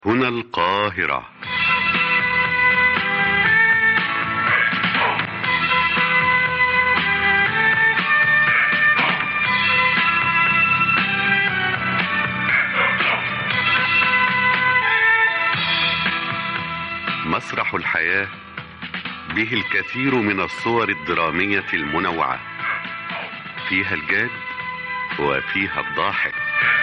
هنا القاهرة مسرح الحياة به الكثير من الصور الدرامية المنوعة فيها الجاد وفيها الضاحك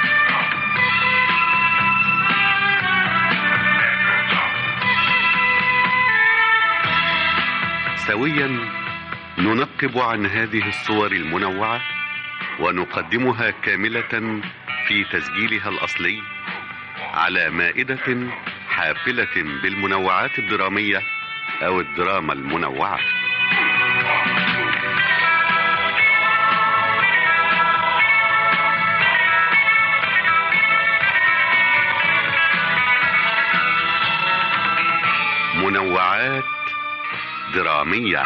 سويا ننقب عن هذه الصور المنوعة ونقدمها كاملة في تسجيلها الأصلي على مائدة حافلة بالمنوعات الدرامية أو الدراما المنوعة منوعات درامية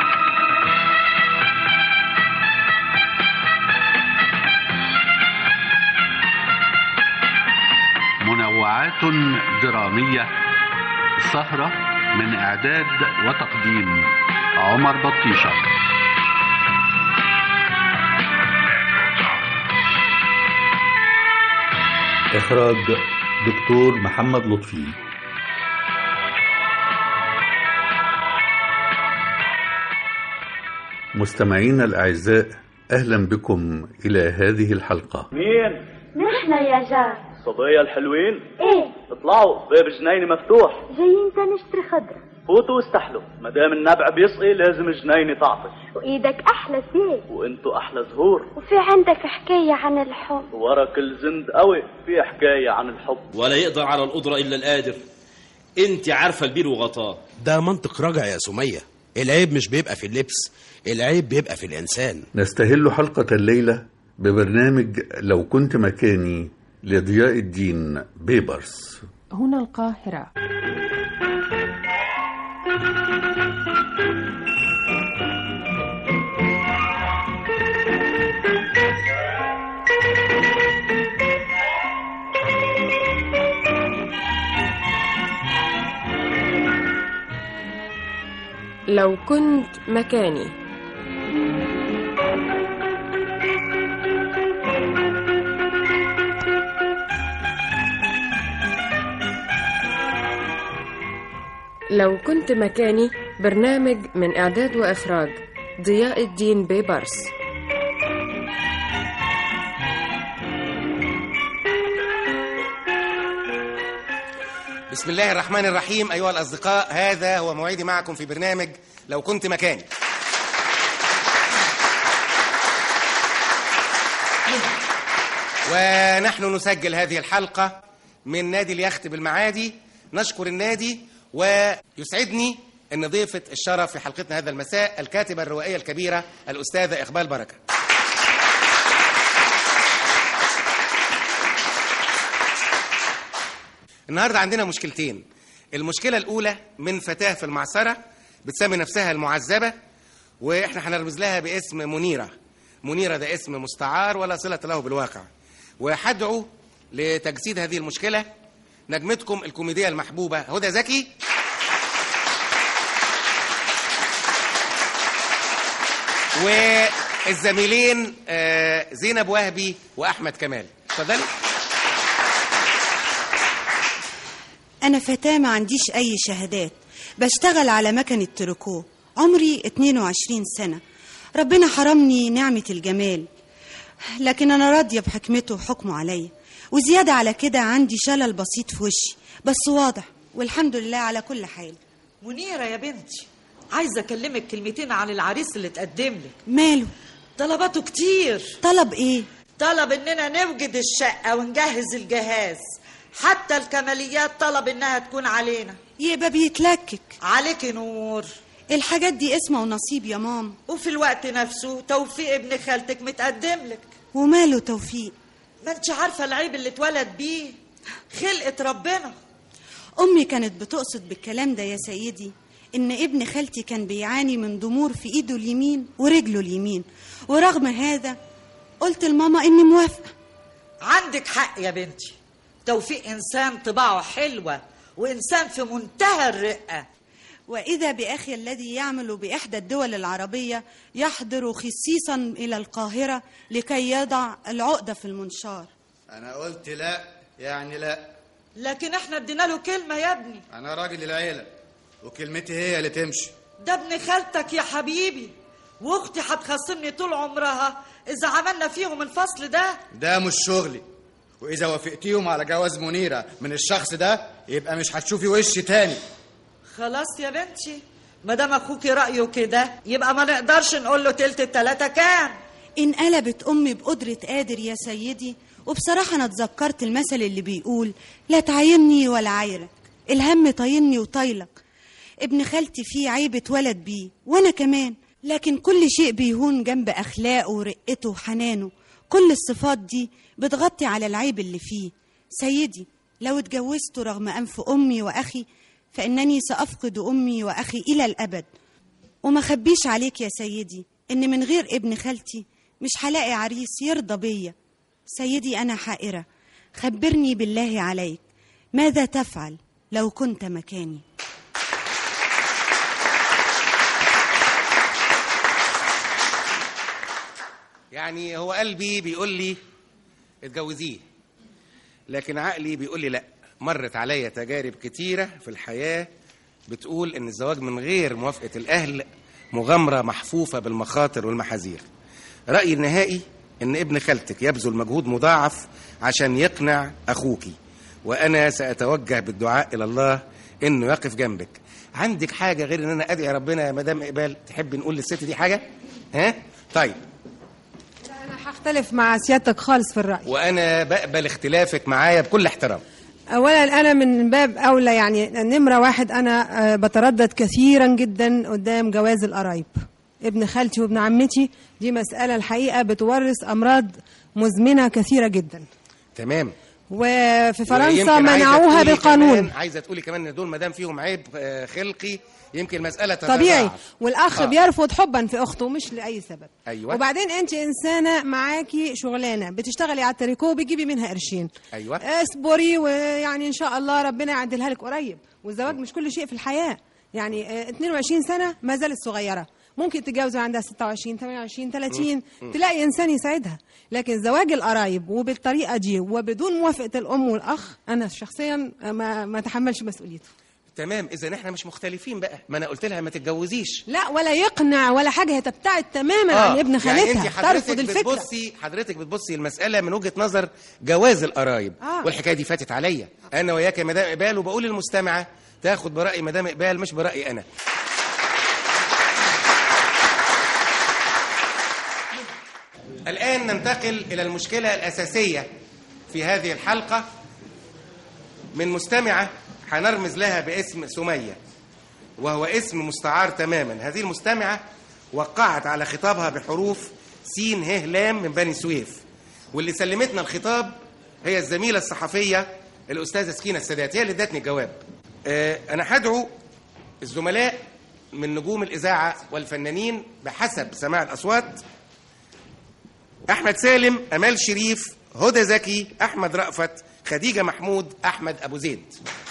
منوعات درامية سهرة من إعداد وتقديم عمر بطيشة إخراج دكتور محمد لطفي مستمعينا الأعزاء أهلا بكم إلى هذه الحلقة مين؟ نحن يا جار صبايا الحلوين ايه اطلعوا باب جنيني مفتوح جايين تنشتري خضرة فوتوا واستحلوا ما دام النبع بيسقي لازم جنيني تعطش وايدك احلى زيت وانتوا احلى زهور وفي عندك حكاية عن الحب ورا كل زند قوي في حكاية عن الحب ولا يقدر على القدرة إلا القادر انت عارفة البير وغطاه ده منطق راجع يا سمية العيب مش بيبقى في اللبس العيب بيبقى في الإنسان نستهل حلقة الليلة ببرنامج لو كنت مكاني لضياء الدين بيبرس هنا القاهرة لو كنت مكاني لو كنت مكاني برنامج من إعداد وإخراج ضياء الدين بيبرس بسم الله الرحمن الرحيم أيها الأصدقاء هذا هو موعدي معكم في برنامج لو كنت مكاني ونحن نسجل هذه الحلقة من نادي اليخت بالمعادي نشكر النادي ويسعدني أن ضيفة الشرف في حلقتنا هذا المساء الكاتبة الروائية الكبيرة الأستاذة إقبال بركة النهارده عندنا مشكلتين المشكله الاولى من فتاه في المعصره بتسمي نفسها المعذبه واحنا هنرمز لها باسم منيره منيره ده اسم مستعار ولا صله له بالواقع وهدعو لتجسيد هذه المشكله نجمتكم الكوميديه المحبوبه هدى زكي والزميلين آه، زينب وهبي واحمد كمال اتفضلي أنا فتاة ما عنديش أي شهادات بشتغل على مكنة تركو عمري 22 سنة ربنا حرمني نعمة الجمال لكن أنا راضية بحكمته وحكمه عليا وزيادة على كده عندي شلل بسيط في وشي بس واضح والحمد لله على كل حال منيرة يا بنتي عايزة أكلمك كلمتين عن العريس اللي اتقدم لك ماله طلباته كتير طلب إيه طلب إننا نوجد الشقة ونجهز الجهاز حتى الكماليات طلب إنها تكون علينا يبقى بيتلكك عليك نور الحاجات دي اسمه ونصيب يا ماما وفي الوقت نفسه توفيق ابن خالتك متقدم لك وماله توفيق ما انت عارفة العيب اللي اتولد بيه خلقة ربنا أمي كانت بتقصد بالكلام ده يا سيدي إن ابن خالتي كان بيعاني من ضمور في إيده اليمين ورجله اليمين ورغم هذا قلت لماما إني موافقة عندك حق يا بنتي توفيق إنسان طباعه حلوة وإنسان في منتهى الرقة وإذا بأخي الذي يعمل بإحدى الدول العربية يحضر خصيصا إلى القاهرة لكي يضع العقدة في المنشار انا قلت لا يعني لا لكن احنا ادينا له كلمة يا ابني انا راجل العيله وكلمتي هي اللي تمشي ده ابن خالتك يا حبيبي واختي هتخاصمني طول عمرها اذا عملنا فيهم الفصل ده ده مش شغلي واذا وافقتيهم على جواز منيره من الشخص ده يبقى مش هتشوفي وش تاني خلاص يا بنتي ما دام اخوكي رايه كده يبقى ما نقدرش نقول له تلت التلاته كام انقلبت أمي بقدرة قادر يا سيدي وبصراحة أنا اتذكرت المثل اللي بيقول لا تعايرني ولا عايرك الهم طايلني وطايلك ابن خالتي فيه عيب اتولد بيه وأنا كمان لكن كل شيء بيهون جنب أخلاقه ورقته وحنانه كل الصفات دي بتغطي على العيب اللي فيه سيدي لو اتجوزت رغم أنف أمي وأخي فإنني سأفقد أمي وأخي إلى الأبد وما خبيش عليك يا سيدي إن من غير ابن خالتي مش هلاقي عريس يرضى بيا سيدي أنا حائرة خبرني بالله عليك ماذا تفعل لو كنت مكاني يعني هو قلبي بيقول لي اتجوزيه لكن عقلي بيقول لي لا مرت عليا تجارب كتيرة في الحياة بتقول ان الزواج من غير موافقة الاهل مغامرة محفوفة بالمخاطر والمحاذير رأيي النهائي ان ابن خالتك يبذل مجهود مضاعف عشان يقنع اخوكي وانا ساتوجه بالدعاء الى الله انه يقف جنبك عندك حاجة غير ان انا ادعي ربنا يا مدام اقبال تحب نقول للست دي حاجة ها طيب انا هختلف مع سيادتك خالص في الراي وانا بقبل اختلافك معايا بكل احترام اولا انا من باب اولى يعني نمره واحد انا آه، بتردد كثيرا جدا قدام جواز القرايب ابن خالتي وابن عمتي دي مساله الحقيقه بتورث امراض مزمنه كثيره جدا تمام وفي فرنسا ويمكن عايزة منعوها تقولي بالقانون كمان عايزه تقولي كمان ان دول ما دام فيهم عيب آه، خلقي يمكن المساله تتضاعف طبيعي والاخ آه. بيرفض حبا في اخته مش لاي سبب ايوه وبعدين انت انسانه معاكي شغلانه بتشتغلي على التريكو وبتجيبي منها قرشين ايوه اصبري ويعني ان شاء الله ربنا يعدلها لك قريب والزواج مش كل شيء في الحياه يعني آه، 22 سنه ما زالت صغيره ممكن تتجوز عندها 26 28 30 مم. تلاقي انسان يساعدها لكن زواج القرايب وبالطريقه دي وبدون موافقه الام والاخ انا شخصيا ما ما اتحملش مسؤوليته تمام اذا احنا مش مختلفين بقى ما انا قلت لها ما تتجوزيش لا ولا يقنع ولا حاجه هي تبتعد تماما عن ابن يعني انت خالتها حضرتك ترفض الفكره بتبصي حضرتك بتبصي المساله من وجهه نظر جواز القرايب آه. والحكايه دي فاتت عليا انا وياك يا مدام اقبال وبقول للمستمعه تاخد براي مدام اقبال مش برايي انا الان ننتقل الى المشكله الاساسيه في هذه الحلقه من مستمعه هنرمز لها باسم سميه وهو اسم مستعار تماما هذه المستمعه وقعت على خطابها بحروف سين ه لام من بني سويف واللي سلمتنا الخطاب هي الزميله الصحفيه الاستاذه سكينه السادات هي اللي ادتني الجواب آه، انا هدعو الزملاء من نجوم الاذاعه والفنانين بحسب سماع الاصوات احمد سالم امال شريف هدى زكي احمد رأفت خديجه محمود احمد ابو زيد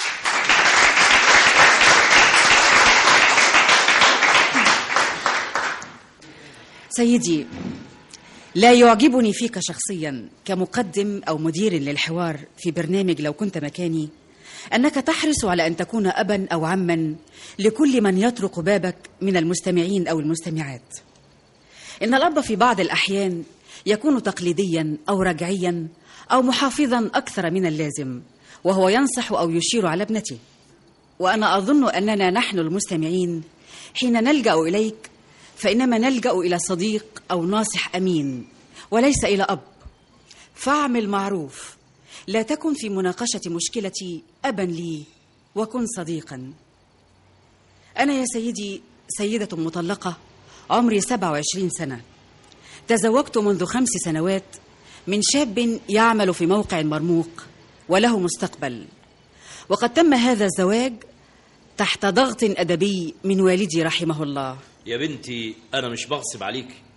سيدي لا يعجبني فيك شخصيا كمقدم او مدير للحوار في برنامج لو كنت مكاني انك تحرص على ان تكون ابا او عما لكل من يطرق بابك من المستمعين او المستمعات ان الاب في بعض الاحيان يكون تقليديا او رجعيا او محافظا اكثر من اللازم وهو ينصح او يشير على ابنته وانا اظن اننا نحن المستمعين حين نلجا اليك فانما نلجا الى صديق او ناصح امين وليس الى اب فاعمل معروف لا تكن في مناقشه مشكلتي ابا لي وكن صديقا انا يا سيدي سيده مطلقه عمري 27 سنه تزوجت منذ خمس سنوات من شاب يعمل في موقع مرموق وله مستقبل وقد تم هذا الزواج تحت ضغط ادبي من والدي رحمه الله يا بنتي انا مش بغصب عليك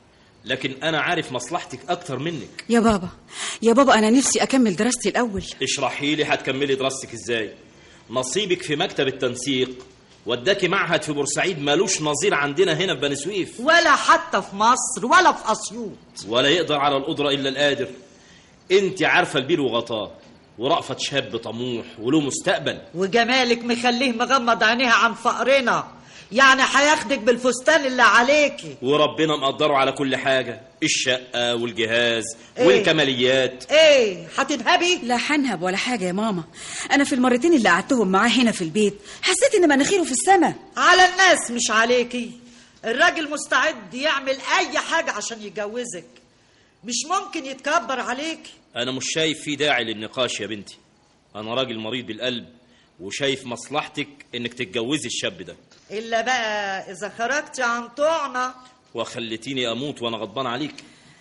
لكن انا عارف مصلحتك اكتر منك يا بابا يا بابا أنا نفسي أكمل دراستي الأول اشرحي لي هتكملي دراستك ازاي نصيبك في مكتب التنسيق وداكي معهد في بورسعيد مالوش نظير عندنا هنا في بني سويف ولا حتى في مصر ولا في اسيوط ولا يقدر على القدرة إلا القادر انت عارفة البير وغطاه ورأفت شاب طموح وله مستقبل وجمالك مخليه مغمض عينيها عن فقرنا يعني هياخدك بالفستان اللي عليكي وربنا مقدره على كل حاجة الشقة والجهاز إيه؟ والكماليات ايه هتنهبي لا حنهب ولا حاجة يا ماما أنا في المرتين اللي قعدتهم معاه هنا في البيت حسيت إن مناخيره في السماء على الناس مش عليكي الراجل مستعد يعمل اي حاجة عشان يتجوزك مش ممكن يتكبر عليكي أنا مش شايف في داعي للنقاش يا بنتي أنا راجل مريض بالقلب وشايف مصلحتك إنك تتجوزي الشاب ده الا بقى اذا خرجتي عن طوعنا وخلتيني أموت وأنا غضبان عليك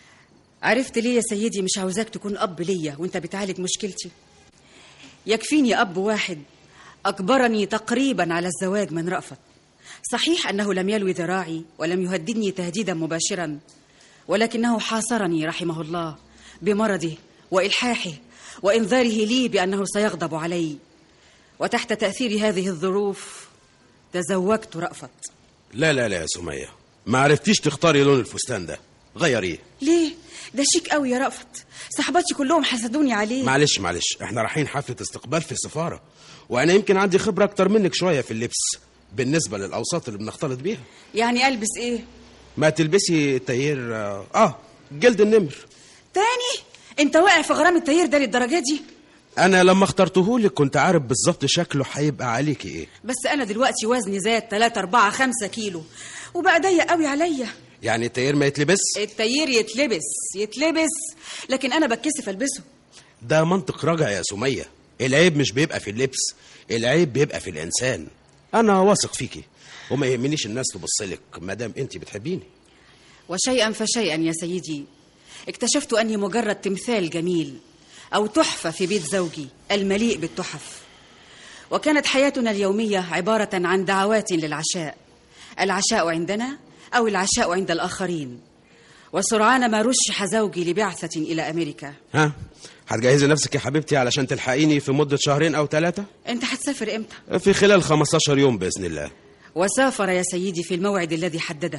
عرفت ليه يا سيدي مش عاوزاك تكون أب ليا وأنت بتعالج مشكلتي يكفيني أب واحد أجبرني تقريبا على الزواج من رأفت صحيح أنه لم يلوي ذراعي ولم يهددني تهديدا مباشرا ولكنه حاصرني رحمه الله بمرضه وإلحاحه وإنذاره لي بأنه سيغضب علي وتحت تأثير هذه الظروف تزوجت رأفت لا لا لا يا سمية ما عرفتيش تختاري لون الفستان ده غيريه ليه؟ ده شيك قوي يا رأفت صحباتي كلهم حسدوني عليه معلش معلش احنا رايحين حفلة استقبال في السفارة وانا يمكن عندي خبرة اكتر منك شوية في اللبس بالنسبة للأوساط اللي بنختلط بيها يعني ألبس إيه؟ ما تلبسي التاير اه, آه جلد النمر تاني؟ أنت واقع في غرام التاير ده للدرجة دي؟ انا لما اخترتهولك كنت عارف بالظبط شكله هيبقى عليكي ايه بس أنا دلوقتي وزني زاد 3 4 5 كيلو وبقى ضيق قوي عليا يعني التاير ما يتلبس التاير يتلبس يتلبس لكن أنا بتكسف ألبسه ده منطق راجع يا سمية العيب مش بيبقى في اللبس العيب بيبقى في الإنسان أنا واثق فيكي وما يهمنيش الناس تبصلك ما دام أنت بتحبيني وشيئا فشيئا يا سيدي اكتشفت أني مجرد تمثال جميل أو تحفة في بيت زوجي المليء بالتحف وكانت حياتنا اليومية عبارة عن دعوات للعشاء العشاء عندنا أو العشاء عند الآخرين وسرعان ما رشح زوجي لبعثة إلى أمريكا ها هتجهزي نفسك يا حبيبتي علشان تلحقيني في مدة شهرين أو ثلاثة أنت هتسافر إمتى؟ في خلال 15 يوم بإذن الله وسافر يا سيدي في الموعد الذي حدده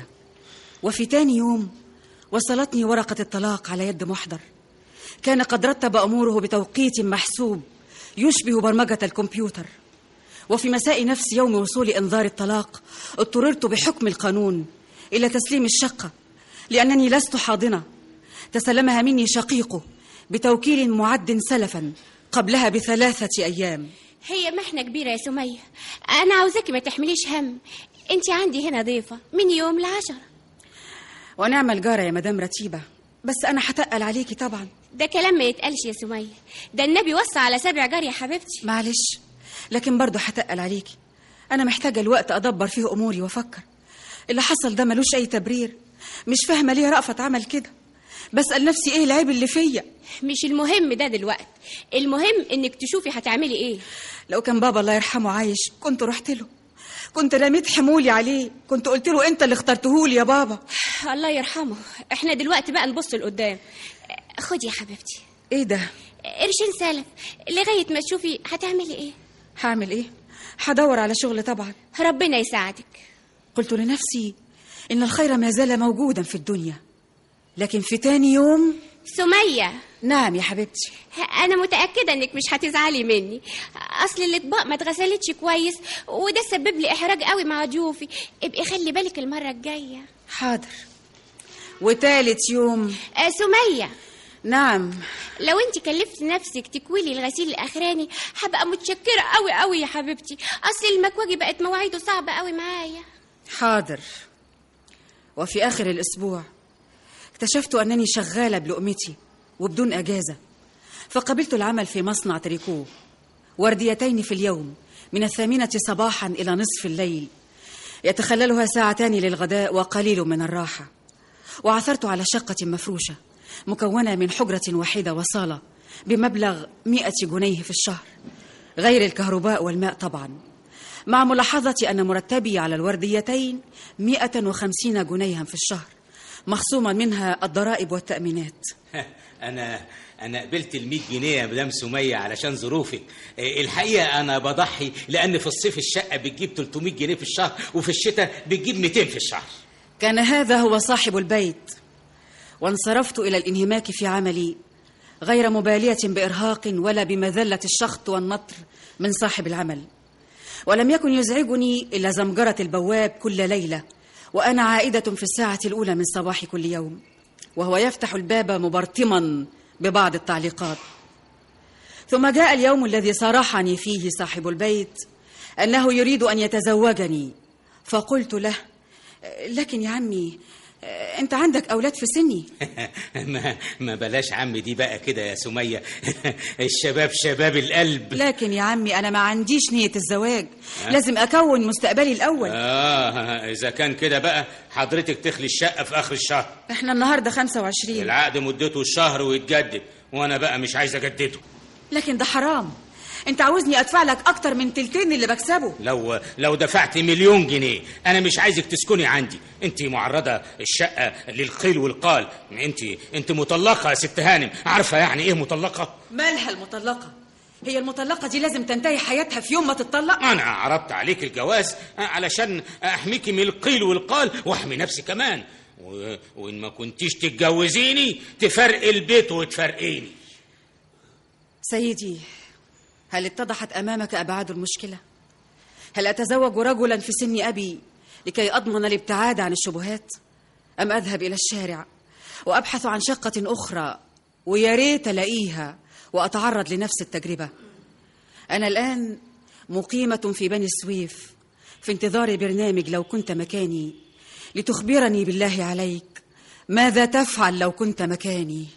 وفي تاني يوم وصلتني ورقة الطلاق على يد محضر كان قد رتب أموره بتوقيت محسوب يشبه برمجة الكمبيوتر وفي مساء نفس يوم وصول إنذار الطلاق اضطررت بحكم القانون إلى تسليم الشقة لأنني لست حاضنة تسلمها مني شقيقه بتوكيل معد سلفا قبلها بثلاثة أيام هي محنة كبيرة يا سمية أنا عاوزاكي ما تحمليش هم أنت عندي هنا ضيفة من يوم لعشرة ونعم الجارة يا مدام رتيبة بس أنا هتقل عليكي طبعا ده كلام ما يتقالش يا سمية ده النبي وصى على سبع جار يا حبيبتي معلش لكن برضه هتقل عليكي أنا محتاجة الوقت أدبر فيه أموري وأفكر اللي حصل ده ملوش أي تبرير مش فاهمة ليه رأفت عمل كده بسأل نفسي إيه العيب اللي فيا مش المهم ده دلوقتي المهم إنك تشوفي هتعملي إيه لو كان بابا الله يرحمه عايش كنت رحت له كنت رميت حمولي عليه كنت قلت له انت اللي اخترتهولي يا بابا الله يرحمه احنا دلوقتي بقى نبص لقدام خدي يا حبيبتي ايه ده قرشين سلف لغايه ما تشوفي هتعملي ايه هعمل ايه هدور على شغل طبعا ربنا يساعدك قلت لنفسي ان الخير ما زال موجودا في الدنيا لكن في تاني يوم سمية نعم يا حبيبتي أنا متأكدة إنك مش هتزعلي مني أصل الأطباق ما اتغسلتش كويس وده سبب لي إحراج قوي مع ضيوفي ابقي خلي بالك المرة الجاية حاضر وتالت يوم آه سمية نعم لو انت كلفت نفسك تكويلي الغسيل الاخراني هبقى متشكره قوي قوي يا حبيبتي اصل المكواجي بقت مواعيده صعبه قوي معايا حاضر وفي اخر الاسبوع اكتشفت انني شغاله بلقمتي وبدون اجازه فقبلت العمل في مصنع تريكو ورديتين في اليوم من الثامنه صباحا الى نصف الليل يتخللها ساعتان للغداء وقليل من الراحه وعثرت على شقه مفروشه مكونة من حجرة واحدة وصالة بمبلغ مئة جنيه في الشهر غير الكهرباء والماء طبعا مع ملاحظة أن مرتبي على الورديتين مئة وخمسين جنيها في الشهر مخصوما منها الضرائب والتأمينات انا انا قبلت ال 100 جنيه يا مدام سميه علشان ظروفك إيه، الحقيقه انا بضحي لان في الصيف الشقه بتجيب 300 جنيه في الشهر وفي الشتاء بتجيب 200 في الشهر كان هذا هو صاحب البيت وانصرفت إلى الانهماك في عملي غير مبالية بإرهاق ولا بمذلة الشخط والنطر من صاحب العمل ولم يكن يزعجني إلا زمجرة البواب كل ليلة وأنا عائدة في الساعة الأولى من صباح كل يوم وهو يفتح الباب مبرطما ببعض التعليقات ثم جاء اليوم الذي صارحني فيه صاحب البيت أنه يريد أن يتزوجني فقلت له لكن يا عمي أنت عندك أولاد في سني ما ما بلاش عم دي بقى كده يا سميه الشباب شباب القلب لكن يا عمي أنا ما عنديش نية الزواج لازم أكون مستقبلي الأول اه اذا كان كده بقى حضرتك تخلي الشقه في اخر الشهر احنا النهاردة 25 العقد مدته الشهر ويتجدد وانا بقى مش عايز اجدده لكن ده حرام انت عاوزني ادفع لك اكتر من تلتين اللي بكسبه لو لو دفعت مليون جنيه انا مش عايزك تسكني عندي انت معرضه الشقه للقيل والقال انت انت مطلقه يا ست هانم عارفه يعني ايه مطلقه مالها المطلقة هي المطلقة دي لازم تنتهي حياتها في يوم ما تتطلق انا عرضت عليك الجواز علشان احميكي من القيل والقال واحمي نفسي كمان و... وان ما كنتيش تتجوزيني تفرقي البيت وتفرقيني سيدي هل اتضحت امامك ابعاد المشكله هل اتزوج رجلا في سن ابي لكي اضمن الابتعاد عن الشبهات ام اذهب الى الشارع وابحث عن شقه اخرى ويا ريت الاقيها واتعرض لنفس التجربه انا الان مقيمه في بني سويف في انتظار برنامج لو كنت مكاني لتخبرني بالله عليك ماذا تفعل لو كنت مكاني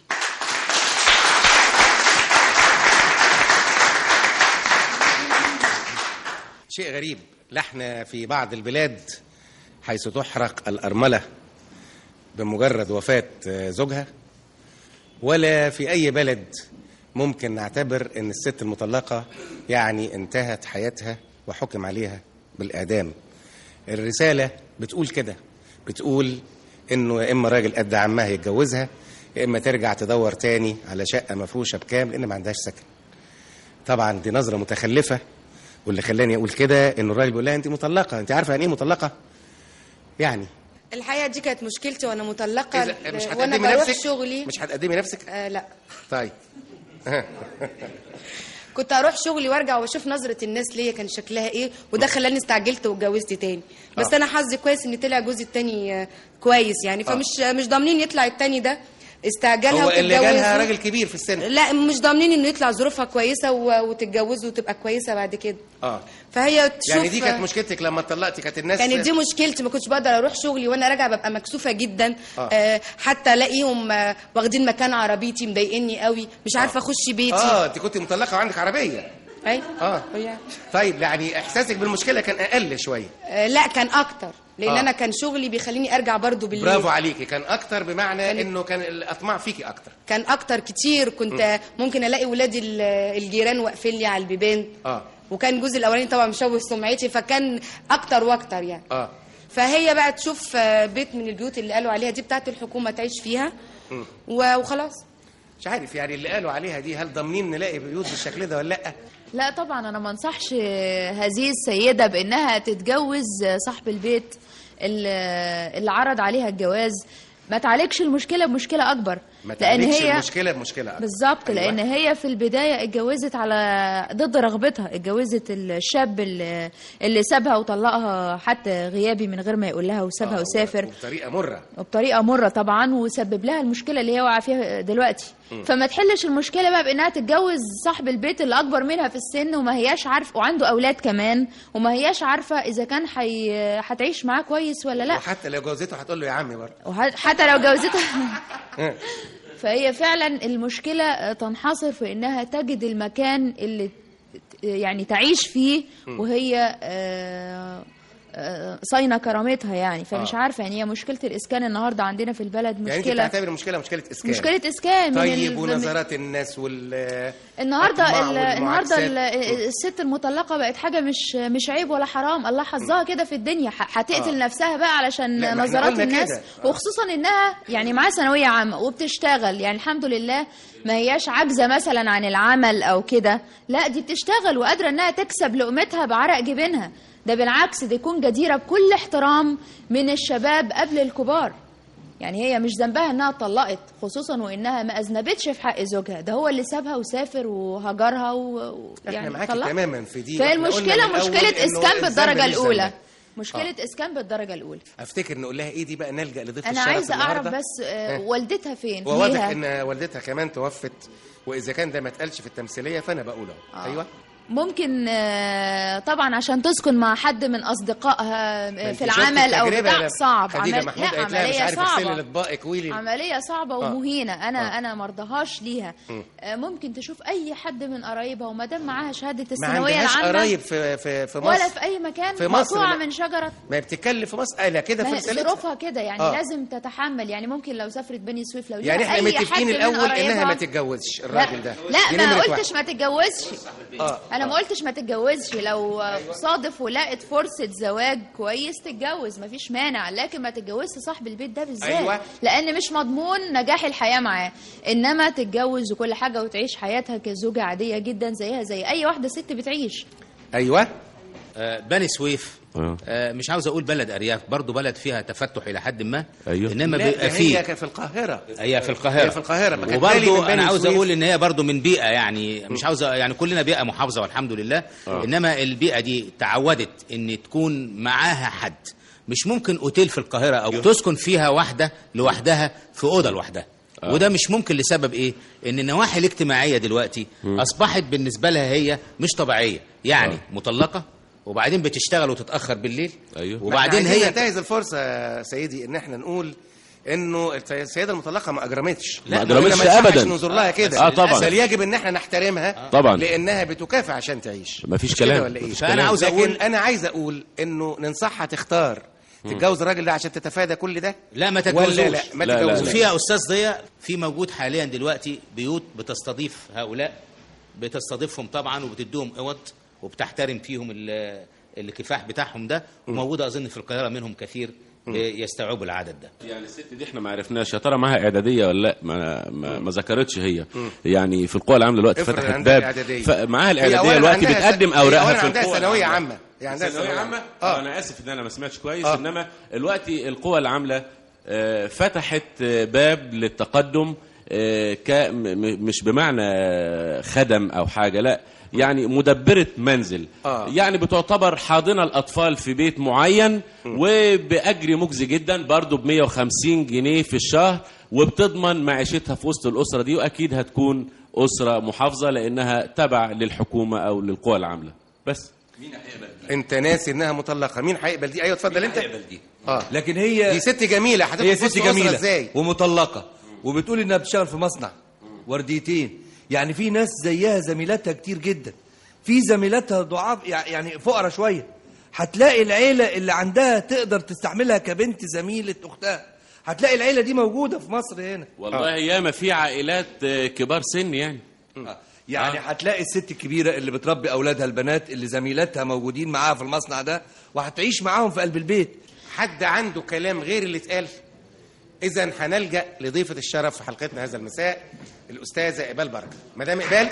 شيء غريب لحن في بعض البلاد حيث تحرق الأرملة بمجرد وفاة زوجها ولا في أي بلد ممكن نعتبر أن الست المطلقة يعني انتهت حياتها وحكم عليها بالإعدام الرسالة بتقول كده بتقول انه يا اما راجل قد عمها يتجوزها يا اما ترجع تدور تاني على شقه مفروشه بكام لان ما عندهاش سكن طبعا دي نظره متخلفه واللي خلاني اقول كده انه الراجل بيقول لها انت مطلقه انت عارفه يعني ايه مطلقه يعني الحقيقه دي كانت مشكلتي وانا مطلقه إذا مش وانا هتقدمي بروح نفسك شغلي مش هتقدمي نفسك آه لا طيب كنت اروح شغلي وارجع واشوف نظره الناس ليا كان شكلها ايه وده خلاني استعجلت واتجوزت تاني بس آه. انا حظي كويس ان طلع جوزي التاني آه، كويس يعني فمش مش ضامنين يطلع التاني ده استعجلها هو اللي جالها وتتجوزوا. راجل كبير في السن لا مش ضامنين انه يطلع ظروفها كويسه و- وتتجوزوا وتبقى كويسه بعد كده اه فهي تشوف يعني دي كانت مشكلتك لما اتطلقتي كانت الناس كانت دي مشكلتي ما كنتش بقدر اروح شغلي وانا راجعه ببقى مكسوفه جدا آه. آه حتى الاقيهم آه واخدين مكان عربيتي مضايقني قوي مش عارفه اخش بيتي اه انت كنت مطلقه وعندك عربيه ايوه اه طيب يعني احساسك بالمشكله كان اقل شويه آه لا كان اكتر لان آه. انا كان شغلي بيخليني ارجع برضو بالليل برافو عليكي كان اكتر بمعنى انه كان الاطماع فيكي اكتر كان اكتر كتير كنت آه، ممكن الاقي ولادي ال- الجيران واقفين لي على البيبان اه وكان جوزي الاولاني طبعا مشوه سمعتي فكان اكتر واكتر يعني اه فهي بقى تشوف آه، بيت من البيوت اللي قالوا عليها دي بتاعت الحكومه تعيش فيها مم. و- وخلاص مش عارف يعني اللي قالوا عليها دي هل ضامنين نلاقي بيوت بالشكل ده ولا لا لا طبعا انا ما انصحش هذه السيده بانها تتجوز صاحب البيت اللي اللي عرض عليها الجواز ما تعالجش المشكله بمشكله اكبر ما لان تعالجش هي المشكله بمشكله أكتر. بالظبط أيوة. لان هي في البدايه اتجوزت على ضد رغبتها اتجوزت الشاب اللي, اللي سابها وطلقها حتى غيابي من غير ما يقول لها وسابها آه، وسافر بطريقه مره وبطريقه مره طبعا وسبب لها المشكله اللي هي واقعه فيها دلوقتي مم. فما تحلش المشكله بقى بانها تتجوز صاحب البيت اللي اكبر منها في السن وما هياش عارفه وعنده اولاد كمان وما هياش عارفه اذا كان حي... هتعيش معاه كويس ولا لا وحتى لو جوزته هتقول له يا عمي برضه وحتى لو جوزتها فهي فعلا المشكله تنحصر في انها تجد المكان اللي ت- يعني تعيش فيه مم. وهي آه، آه، صاينه كرامتها يعني فمش آه. عارفه يعني هي مشكله الاسكان النهارده عندنا في البلد يعني انت مشكله بتعتبر المشكله مشكله اسكان مشكله اسكان من طيب ال- ونظرات الناس وال النهارده الأطماع ال- النهارده ال- والمعاكسات. الست المطلقه بقت حاجه مش مش عيب ولا حرام الله حظها كده في الدنيا ح- هتقتل آه. نفسها بقى علشان لا، ما احنا نظرات قلنا الناس كده. وخصوصا انها يعني معاها ثانويه عامه وبتشتغل يعني الحمد لله ما هياش عاجزه مثلا عن العمل او كده لا دي بتشتغل وقادره انها تكسب لقمتها بعرق جبينها ده بالعكس دي تكون جديره بكل احترام من الشباب قبل الكبار يعني هي مش ذنبها انها اتطلقت خصوصا وانها ما اذنبتش في حق زوجها ده هو اللي سابها وسافر وهجرها و... و- احنا يعني معاكي طلقها. تماما في دي وإحنا قلنا فالمشكله من الأول مشكله إنه اسكان الذنب بالدرجه مش الاولى ذنبك. مشكله اسكان بالدرجه الاولى افتكر نقول لها ايه دي بقى نلجا لضيف انا الشرف عايزه اعرف النهاردة. بس آه، ها. والدتها فين وواضح ليها؟ ان والدتها كمان توفت واذا كان ده ما اتقالش في التمثيليه فانا بقوله آه. ايوه ممكن آه، طبعا عشان تسكن مع حد من اصدقائها آه، ما في انت شفت العمل او التجربة بتاع يا صعب خديجه عمل... محمود لا قالت لها مش عمليه عارف اغسلي صعبه الاطباق اكويلي عمليه صعبه آه. ومهينه انا آه. انا ما ارضاهاش ليها مم. آه، ممكن تشوف اي حد من قرايبها وما دام معاها شهاده ما الثانويه عندهاش العامه قرايب في في في مصر ولا في اي مكان في مصر مقطوعه لا. من شجره ما هي بتتكلم في مصر قال كده ما في هي رسالتها ظروفها كده يعني آه. لازم تتحمل يعني ممكن لو سافرت بني سويف لو يعني ليها احنا أي حد متفقين من الاول انها قرايبها- ما تتجوزش الراجل ده لا دي ما نمرة قلتش ما تتجوزش اه انا ما قلتش ما تتجوزش لو صادف ولقت فرصه زواج كويس تتجوز مفيش مانع لكن ما تتجوزش صاحب البيت ده بالذات أيوة. لان مش مضمون نجاح الحياه معاه انما تتجوز وكل حاجه وتعيش حياتها كزوجه عاديه جدا زيها زي اي واحده ست بتعيش ايوه آه، بني سويف آه، مش عاوز اقول بلد ارياف برضو بلد فيها تفتح الى حد ما ايوه انما لا، بيبقى ده فيه هي في القاهره هي في القاهره هي في القاهرة، ما كانت بالي وبرضو من بني انا عاوز سويف. اقول ان هي برضو من بيئه يعني مش عاوز يعني كلنا بيئه محافظه والحمد لله آه. انما البيئه دي تعودت ان تكون معاها حد مش ممكن اوتيل في القاهره او تسكن فيها واحده لوحدها في اوضه لوحدها آه. وده مش ممكن لسبب ايه ان النواحي الاجتماعيه دلوقتي مم. اصبحت بالنسبه لها هي مش طبيعيه يعني مطلقه وبعدين بتشتغل وتتاخر بالليل ايوه وبعدين هي هي ننتهز الفرصه يا سيدي ان احنا نقول انه السيده المطلقه ما اجرمتش ما أجرمتش ما ينفعش أبداً. ننظر لها كده آه، طبعاً. بل يجب ان احنا نحترمها طبعاً. لانها بتكافح عشان تعيش مفيش مش كده كلام. ولا ايه مفيش كلام. عاوز اقول لكن- انا عايز اقول انه ننصحها تختار تتجوز الراجل ده عشان تتفادى كل ده لا ما ولا تتجوزوش لا ما لا، لا، تتجوزوش لا. وفيها استاذ ضياء في موجود حاليا دلوقتي بيوت بتستضيف هؤلاء بتستضيفهم طبعا وبتديهم اوض وبتحترم فيهم ال- الكفاح بتاعهم ده وموجوده اظن في القاهره منهم كثير يستوعبوا العدد ده يعني الست دي احنا ما عرفناش يا ترى معاها اعداديه ولا لا ما ما, ما ذكرتش هي يعني في القوى العامله دلوقتي افرض فتحت عندها باب الإعدادية. فمعاها هي الاعداديه أولاً دلوقتي عندها بتقدم س- هي اوراقها أولاً في عندها القوى ثانوية العامة. عامة. هي عندها ثانويه ثانوية عامه عامة. اه آه. انا اسف ان انا ما سمعتش كويس آه. انما دلوقتي القوى العامله آه، فتحت آه، باب للتقدم آه، ك م- م- مش بمعنى خدم او حاجه لا يعني مدبره منزل آه. يعني بتعتبر حاضنه الاطفال في بيت معين وباجر مجزي جدا برضه ب 150 جنيه في الشهر وبتضمن معيشتها في وسط الاسره دي واكيد هتكون اسره محافظه لانها تبع للحكومه او للقوى العامله بس انت ناسي انها مطلقه مين هيقبل دي ايوه اتفضل انت دي اه لكن هي دي ست جميله هتدخل هي في وسط ست أسرة جميله ازاي ومطلقه وبتقول انها بتشتغل في مصنع ورديتين يعني في ناس زيها زميلاتها كتير جدا في زميلاتها ضعاف يع- يعني فقراء شويه هتلاقي العيله اللي عندها تقدر تستحملها كبنت زميله اختها هتلاقي العيله دي موجوده في مصر هنا والله ياما في عائلات آه، كبار سن يعني يعني هتلاقي الست الكبيره اللي بتربي اولادها البنات اللي زميلاتها موجودين معاها في المصنع ده وهتعيش معاهم في قلب البيت حد عنده كلام غير اللي اتقال اذا هنلجا لضيفه الشرف في حلقتنا هذا المساء الاستاذه اقبال بركه مدام اقبال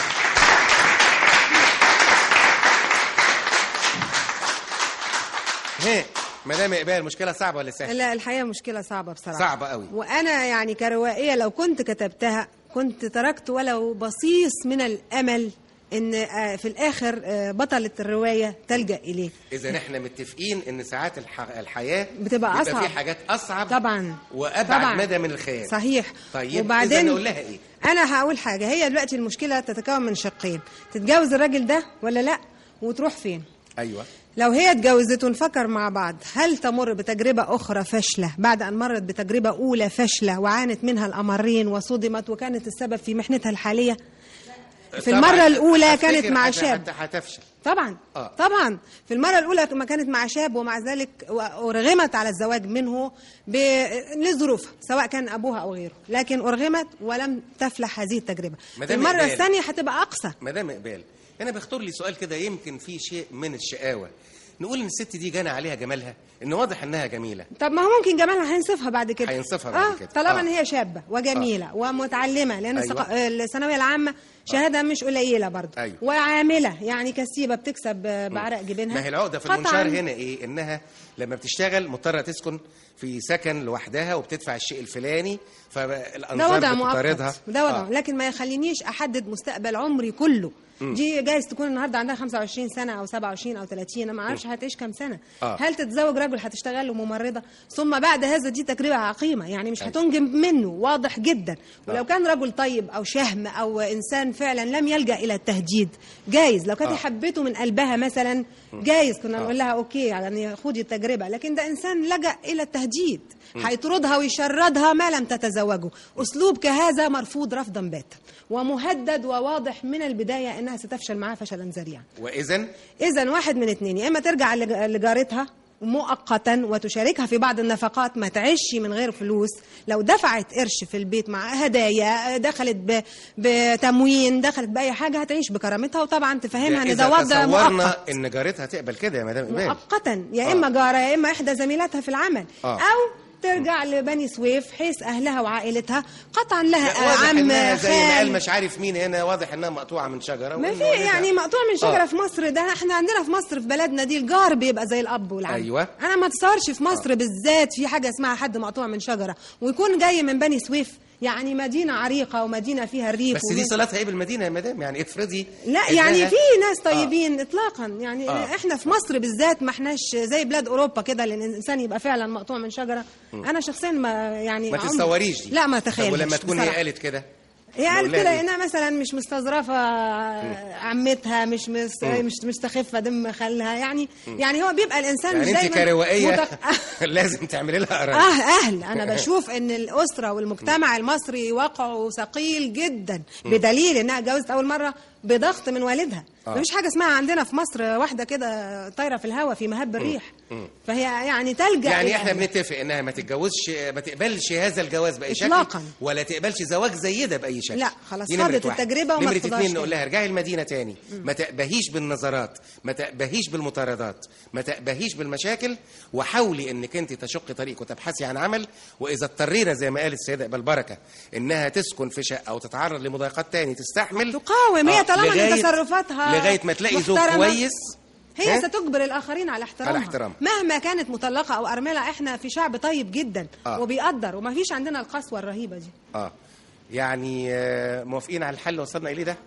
هي مدام اقبال مشكله صعبه ولا سهله لا الحقيقه مشكله صعبه بصراحه صعبه قوي وانا يعني كروائيه لو كنت كتبتها كنت تركت ولو بصيص من الامل ان آه، في الاخر آه، بطله الروايه تلجا اليه اذا احنا متفقين ان ساعات الح... الحياه بتبقى بيبقى أصعب. في حاجات اصعب طبعا وابعد طبعا. مدى من الخيال صحيح طيب وبعدين إذا نقول لها ايه انا هقول حاجه هي دلوقتي المشكله تتكون من شقين تتجوز الراجل ده ولا لا وتروح فين ايوه لو هي اتجوزت ونفكر مع بعض هل تمر بتجربة أخرى فاشلة بعد أن مرت بتجربة أولى فاشلة وعانت منها الأمرين وصدمت وكانت السبب في محنتها الحالية في المرة الأولى كانت أفتكر مع هت- شاب هت- هتفشل طبعا آه. طبعا في المرة الأولى ما كانت مع شاب ومع ذلك أرغمت على الزواج منه ب... لظروفها سواء كان أبوها أو غيره لكن أرغمت ولم تفلح هذه التجربة في مدام المرة إقبال. الثانية هتبقى أقصى مدام اقبال انا بيخطر لي سؤال كده يمكن فيه شيء من الشقاوه نقول ان الست دي جانا عليها جمالها ان واضح انها جميله طب ما هو ممكن جمالها هينصفها بعد كده هينصفها بعد آه كده. طالما آه. ان هي شابه وجميله ومتعلمه لان أيوة. الثق- الثانويه العامه شهاده مش قليله برضه أيوة. وعامله يعني كسيبه بتكسب بعرق جبينها ما هي العقده في قطعاً. المنشار هنا ايه انها لما بتشتغل مضطره تسكن في سكن لوحدها وبتدفع الشيء الفلاني ده فالانظار وضع بتطاردها مؤقت ده وضع آه. لكن ما يخلينيش احدد مستقبل عمري كله مم. دي جايز تكون النهارده عندها 25 سنه او 27 او 30 انا ما اعرفش هتعيش كام سنه آه. هل تتزوج رجل هتشتغل له ممرضه ثم بعد هذا دي تجربه عقيمه يعني مش أيوة. هتنجب منه واضح جدا ولو كان رجل طيب او شهم او انسان فعلا لم يلجا الى التهديد جايز لو كانت آه. حبته من قلبها مثلا جايز كنا آه. نقول لها اوكي يعني خدي التجربه لكن ده انسان لجا الى التهديد مم. هيطردها ويشردها ما لم تتزوجه اسلوب كهذا مرفوض رفضا باتا ومهدد وواضح من البدايه انها ستفشل معاه فشلا ذريعا واذا اذا واحد من اتنين يا اما ترجع لج- لجارتها مؤقتا وتشاركها في بعض النفقات ما تعيش من غير فلوس لو دفعت قرش في البيت مع هدايا دخلت ب... بتموين دخلت باي حاجه هتعيش بكرامتها وطبعا تفهمها ان ده إذا وضع مؤقت تصورنا ان جارتها تقبل كده يا مدام اقبال مؤقتا يا آه. اما جاره يا اما احدى زميلاتها في العمل آه. او ترجع لبني سويف حيث اهلها وعائلتها قطعا لها لا، واضح عم انها زي ما قال خال مش عارف مين هنا واضح انها مقطوعه من شجره ما وإن في والدها- يعني مقطوع من شجره آه. في مصر ده احنا عندنا في مصر في بلدنا دي الجار بيبقى زي الاب والعم أيوة. انا ما اتصورش في مصر بالذات في حاجه اسمها حد مقطوع من شجره ويكون جاي من بني سويف يعني مدينه عريقه ومدينه فيها الريف بس دي ومن- صلاتها ايه بالمدينه يا مدام يعني افرضي لا إنها- يعني في ناس طيبين اطلاقا يعني آه. احنا في مصر بالذات ما احناش زي بلاد اوروبا كده لان الانسان يبقى فعلا مقطوع من شجره مم. انا شخصيا ما يعني ما عمري- تتصوريش دي لا ما طب تخيلش ولما تكون هي بصراحة. قالت كده هي قالت نقول لها كده إيه؟ انها مثلا مش مستظرفه عمتها مش مس... مم. مش مستخفه دم خالها يعني مم. يعني هو بيبقى الانسان يعني مش انت دايما كروائيه متق- لازم تعملي لها قرايه اه اهل انا بشوف ان الاسره والمجتمع المصري وقعه ثقيل جدا مم. بدليل انها اتجوزت اول مره بضغط من والدها آه. مفيش حاجه اسمها عندنا في مصر واحده كده طايره في الهواء في مهب الريح مم. فهي يعني تلجا يعني إلى احنا أهلها. بنتفق انها ما تتجوزش ما تقبلش هذا الجواز باي شكل إطلاقاً. ولا تقبلش زواج زي ده باي شكل لا، خلاص، دي نمرة خاضت واحد. التجربة وما نمرة تخوضهاش اتنين تاني. نقول لها ارجعي المدينه تاني ما تقبهيش بالنظرات ما تقبهيش بالمطاردات ما تقبهيش بالمشاكل وحاولي انك انت تشقي طريق وتبحثي عن عمل واذا اضطرينا زي ما قالت السيده اقبال بركه انها تسكن في شقه او تتعرض لمضايقات تاني تستحمل تقاوم هي آه، طالما ان لغاية- تصرفاتها لغايه ما تلاقي زوج محترمة. كويس هي ها؟ ستجبر الاخرين على احترامها على احترامها. مهما كانت مطلقه او ارمله احنا في شعب طيب جدا آه. وبيقدر وما فيش عندنا القسوه الرهيبه دي اه يعني آه، موافقين على الحل اللي وصلنا اليه ده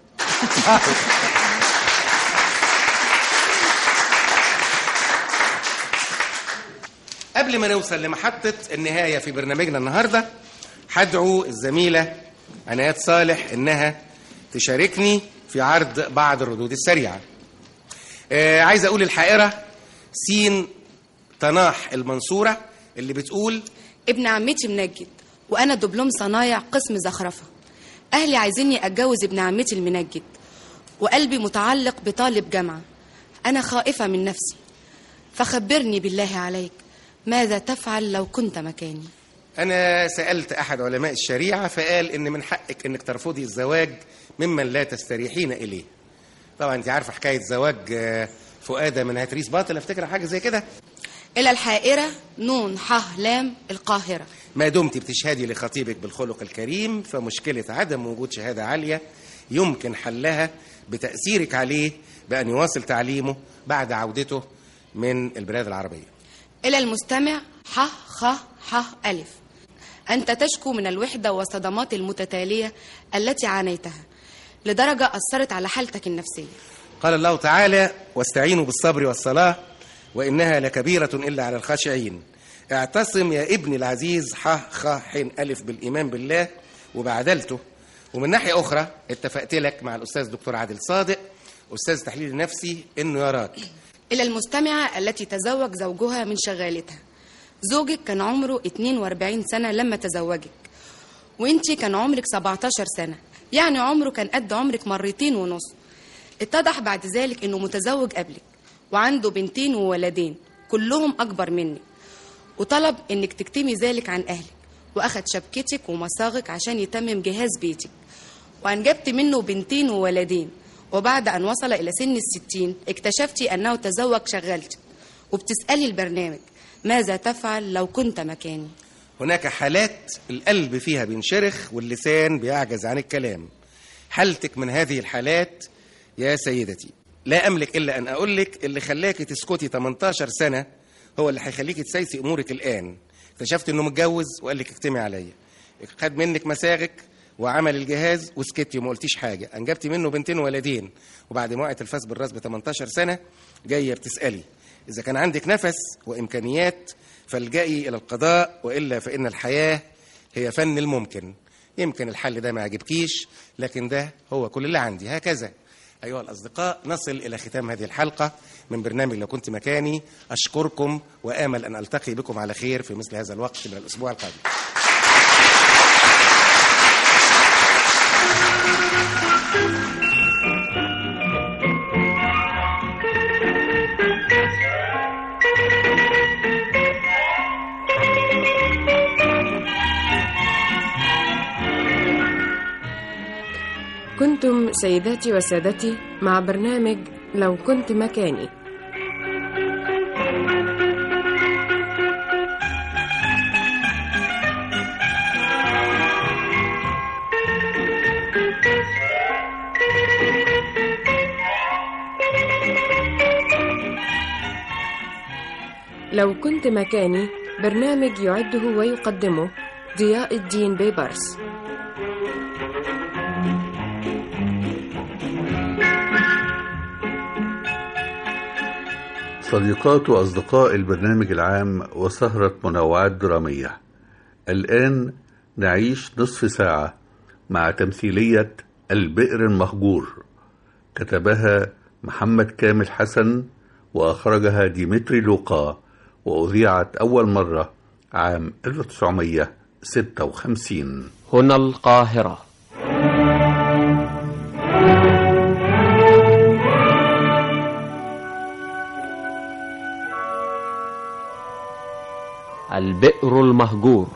قبل ما نوصل لمحطة النهاية في برنامجنا النهاردة هدعو الزميلة عنايات صالح إنها تشاركني في عرض بعض الردود السريعة آه عايز أقول الحائرة سين طناح المنصورة اللي بتقول ابن عمتي منجد وانا دبلوم صنايع قسم زخرفه اهلي عايزيني اتجوز ابن عمتي المنجد وقلبي متعلق بطالب جامعه انا خائفه من نفسي فخبرني بالله عليك ماذا تفعل لو كنت مكاني أنا سألت أحد علماء الشريعة فقال إن من حقك إنك ترفضي الزواج ممن لا تستريحين إليه. طبعا أنت عارفة حكاية زواج آه، فؤادة من هتريس باطل أفتكر حاجة زي كده. الى الحائره نون ح لام القاهره ما دمت بتشهدي لخطيبك بالخلق الكريم فمشكلة عدم وجود شهادة عالية يمكن حلها بتأثيرك عليه بأن يواصل تعليمه بعد عودته من البلاد العربية. إلى المستمع ح خ ح ألف أنت تشكو من الوحدة والصدمات المتتالية التي عانيتها لدرجة أثرت على حالتك النفسية قال الله تعالى واستعينوا بالصبر والصلاة وإنها لكبيرة إلا على الخاشعين اعتصم يا ابني العزيز ح خ ح ألف بالإيمان بالله وبعدلته ومن ناحية أخرى اتفقت لك مع الأستاذ دكتور عادل صادق أستاذ تحليل نفسي إنه يراك إلى المستمعة التي تزوج زوجها من شغالتها زوجك كان عمره 42 سنة لما تزوجك وانتي كان عمرك 17 سنة يعني عمره كان قد عمرك مرتين ونص اتضح بعد ذلك انه متزوج قبلك وعنده بنتين وولدين كلهم اكبر منك وطلب انك تكتمي ذلك عن اهلك واخد شبكتك ومصاغك عشان يتمم جهاز بيتك وانجبت منه بنتين وولدين وبعد ان وصل الى سن الستين اكتشفتي انه تزوج شغلتك وبتسالي البرنامج ماذا تفعل لو كنت مكاني هناك حالات القلب فيها بينشرخ واللسان بيعجز عن الكلام حالتك من هذه الحالات يا سيدتي لا أملك إلا أن أقول لك اللي خلاكي تسكتي 18 سنة هو اللي هيخليكي تسيسي أمورك الآن اكتشفت إنه متجوز وقال لك اجتمعي عليا خد منك مساغك وعمل الجهاز وسكتي وما قلتيش حاجة أنجبتي منه بنتين وولدين وبعد ما وقعت الفاس بالراس ب 18 سنة جاية بتسألي إذا كان عندك نفس وإمكانيات فالجئي إلى القضاء وإلا فإن الحياة هي فن الممكن يمكن الحل ده ما يعجبكيش لكن ده هو كل اللي عندي هكذا أيها الأصدقاء نصل إلى ختام هذه الحلقة من برنامج لو كنت مكاني أشكركم وآمل أن ألتقي بكم على خير في مثل هذا الوقت من الأسبوع القادم كنتم سيداتي وسادتي مع برنامج لو كنت مكاني لو كنت مكاني برنامج يعده ويقدمه ضياء الدين بيبرس صديقات وأصدقاء البرنامج العام وسهرة منوعات درامية الآن نعيش نصف ساعة مع تمثيلية البئر المهجور كتبها محمد كامل حسن وأخرجها ديمتري لوقا وأذيعت أول مرة عام 1956 هنا القاهرة البئر المهجور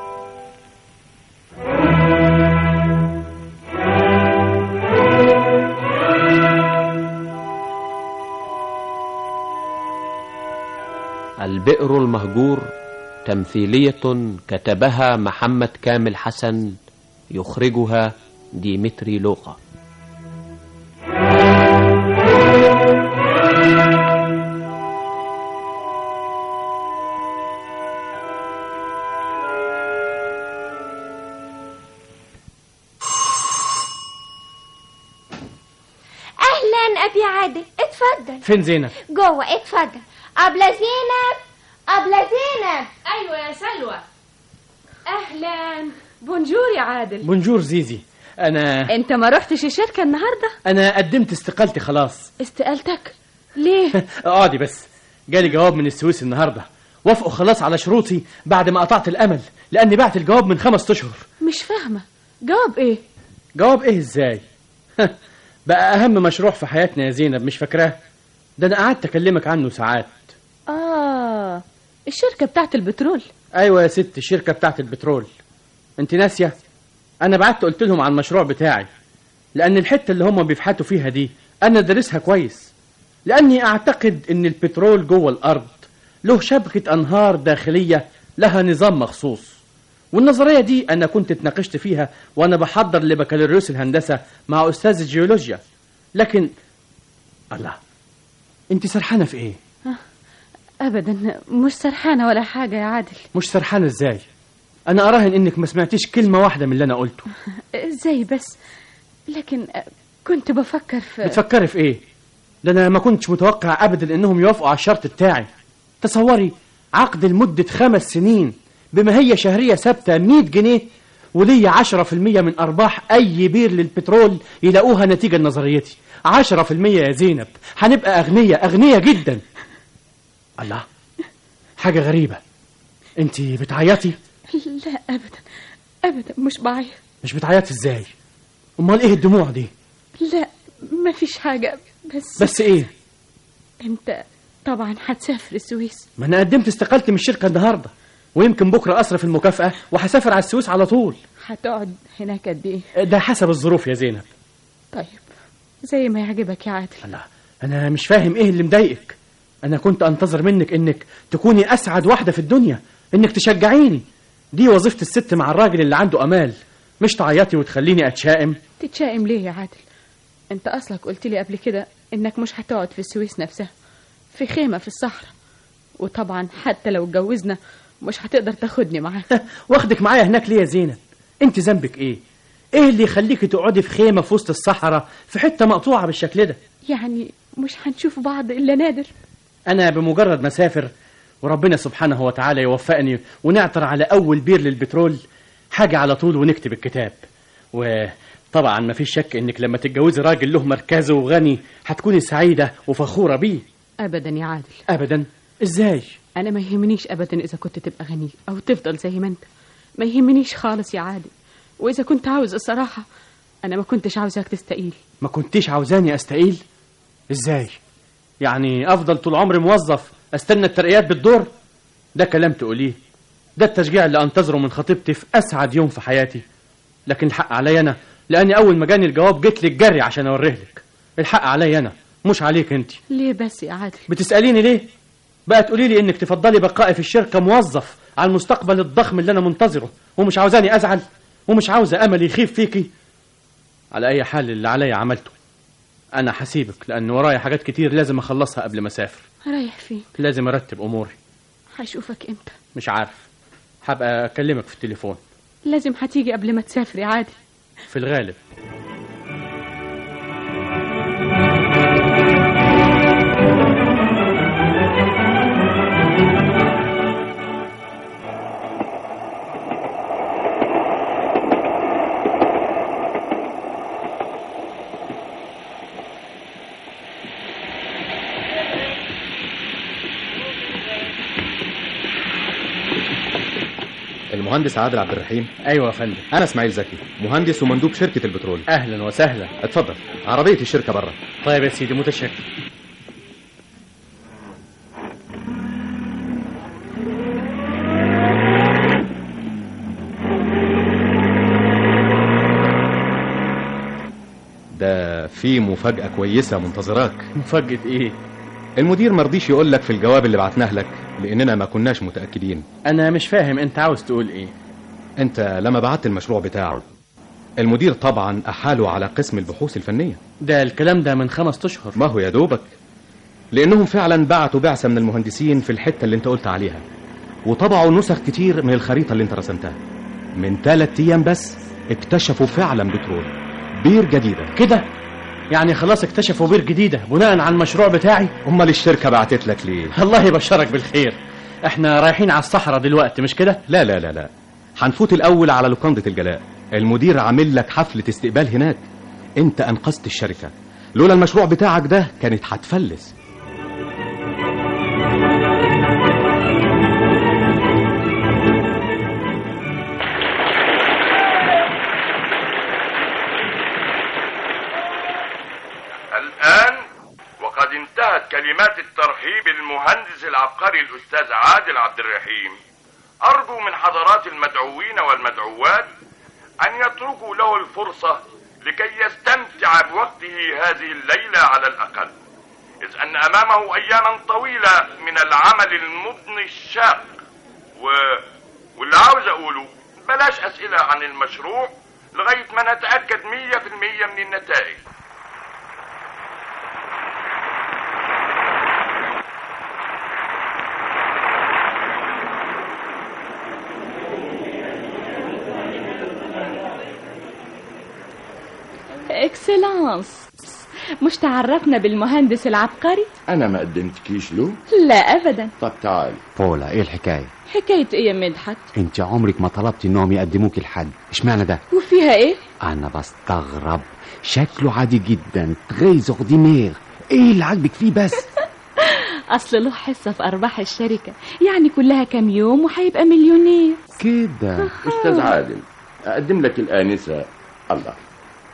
البئر المهجور تمثيلية كتبها محمد كامل حسن يخرجها ديمتري لوقا اهلا ابي عادل اتفضل فين زينب جوه اتفضل ابله زينب ابله زينب ايوه يا سلوى اهلا بونجور يا عادل بونجور زيزي انا انت ما رحتش الشركه النهارده انا قدمت استقالتي خلاص استقالتك ليه اقعدي بس جالي جواب من السويس النهارده وافقوا خلاص على شروطي بعد ما قطعت الامل لاني بعت الجواب من خمس اشهر مش فاهمه جواب ايه جواب ايه ازاي بقى اهم مشروع في حياتنا يا زينب مش فاكراه ده انا قعدت اكلمك عنه ساعات اه الشركه بتاعت البترول ايوه يا ست الشركه بتاعت البترول انت ناسيه انا بعت قلت لهم عن المشروع بتاعي لان الحته اللي هم بيفحتوا فيها دي انا دارسها كويس لاني اعتقد ان البترول جوه الارض له شبكه انهار داخليه لها نظام مخصوص والنظريه دي انا كنت اتناقشت فيها وانا بحضر لبكالوريوس الهندسه مع استاذ الجيولوجيا لكن الله انت سرحانه في ايه ابدا مش سرحانه ولا حاجه يا عادل مش سرحانه ازاي انا اراهن انك ما سمعتيش كلمه واحده من اللي انا قلته ازاي بس لكن كنت بفكر في بتفكري في ايه ده انا ما كنتش متوقع ابدا انهم يوافقوا على الشرط بتاعي تصوري عقد لمده خمس سنين بما هي شهريه ثابته 100 جنيه وليا 10% من ارباح اي بير للبترول يلاقوها نتيجه لنظريتي 10% يا زينب هنبقى اغنياء اغنياء جدا الله حاجه غريبه انت بتعيطي لا ابدا ابدا مش بعيط مش بتعيطي ازاي امال ايه الدموع دي لا ما فيش حاجة بس بس ايه انت طبعا هتسافر السويس ما انا قدمت استقالتي من الشركه النهارده ويمكن بكره اصرف المكافاه وهسافر على السويس على طول هتقعد هناك قد ايه ده حسب الظروف يا زينب طيب زي ما يعجبك يا عادل لا انا مش فاهم ايه اللي مضايقك انا كنت انتظر منك انك تكوني اسعد واحده في الدنيا انك تشجعيني دي وظيفه الست مع الراجل اللي عنده امال مش تعيطي وتخليني اتشائم تتشائم ليه يا عادل انت اصلك قلت لي قبل كده انك مش هتقعد في السويس نفسها في خيمة في الصحراء وطبعا حتى لو اتجوزنا مش هتقدر تاخدني معاك واخدك معايا هناك ليه يا زينب انت ذنبك ايه ايه اللي يخليكي تقعدي في خيمه في وسط الصحراء في حته مقطوعه بالشكل ده يعني مش هنشوف بعض الا نادر انا بمجرد ما اسافر وربنا سبحانه وتعالى يوفقني ونعثر على اول بير للبترول حاجه على طول ونكتب الكتاب وطبعا ما فيش شك انك لما تتجوزي راجل له مركزه وغني هتكوني سعيده وفخوره بيه ابدا يا عادل ابدا ازاي انا ما يهمنيش ابدا اذا كنت تبقى غني او تفضل زي ما انت ما يهمنيش خالص يا عادل واذا كنت عاوز الصراحه انا ما كنتش عاوزاك تستقيل ما كنتيش عاوزاني استقيل ازاي يعني افضل طول عمري موظف استنى الترقيات بالدور ده كلام تقوليه ده التشجيع اللي انتظره من خطيبتي في اسعد يوم في حياتي لكن الحق عليا انا لاني اول ما جاني الجواب جيت لك جري عشان اوريه لك الحق عليا انا مش عليك انت ليه بس يا عادل بتساليني ليه بقى تقولي لي انك تفضلي بقائي في الشركه موظف على المستقبل الضخم اللي انا منتظره ومش عاوزاني ازعل ومش عاوزه امل يخيف فيكي على اي حال اللي عليا عملته انا حسيبك لان ورايا حاجات كتير لازم اخلصها قبل ما اسافر رايح فين لازم ارتب اموري هشوفك امتى مش عارف هبقى اكلمك في التليفون لازم هتيجي قبل ما تسافر يا عادل في الغالب المهندس عادل عبد الرحيم ايوه يا فندم انا اسماعيل زكي مهندس ومندوب شركه البترول اهلا وسهلا اتفضل عربيه الشركه بره طيب يا سيدي متشكر ده في مفاجاه كويسه منتظراك مفاجاه ايه المدير مرضيش يقول لك في الجواب اللي بعتناه لك لاننا ما كناش متاكدين انا مش فاهم انت عاوز تقول ايه انت لما بعت المشروع بتاعه المدير طبعا احاله على قسم البحوث الفنيه ده الكلام ده من خمس اشهر ما هو يا دوبك لانهم فعلا بعتوا بعثه من المهندسين في الحته اللي انت قلت عليها وطبعوا نسخ كتير من الخريطه اللي انت رسمتها من ثلاث ايام بس اكتشفوا فعلا بترول بير جديده كده يعني خلاص اكتشفوا بير جديده بناء على المشروع بتاعي امال الشركه بعتت لك ليه الله يبشرك بالخير احنا رايحين على الصحراء دلوقتي مش كده لا لا لا لا هنفوت الاول على لوكانده الجلاء المدير عامل لك حفله استقبال هناك انت انقذت الشركه لولا المشروع بتاعك ده كانت هتفلس الآن وقد انتهت كلمات الترحيب المهندس العبقري الأستاذ عادل عبد الرحيم أرجو من حضرات المدعوين والمدعوات أن يتركوا له الفرصة لكي يستمتع بوقته هذه الليلة على الأقل إذ أن أمامه أياما طويلة من العمل المضني الشاق و... واللي عاوز أقوله بلاش أسئلة عن المشروع لغاية ما نتأكد مية في المية من النتائج اكسلانس مش تعرفنا بالمهندس العبقري أنا ما قدمتكيش له؟ لا ابدا طب تعال بولا ايه الحكاية حكايه ايه يا مدحت انت عمرك ما طلبتي انهم يقدموك الحل اشمعنى ده وفيها ايه انا بستغرب شكله عادي جدا تغيز دماغ ايه اللي عاجبك فيه بس اصل له حصه في ارباح الشركه يعني كلها كام يوم وهيبقى مليونير كده أستاذ عادل أقدم لك الآنسة الله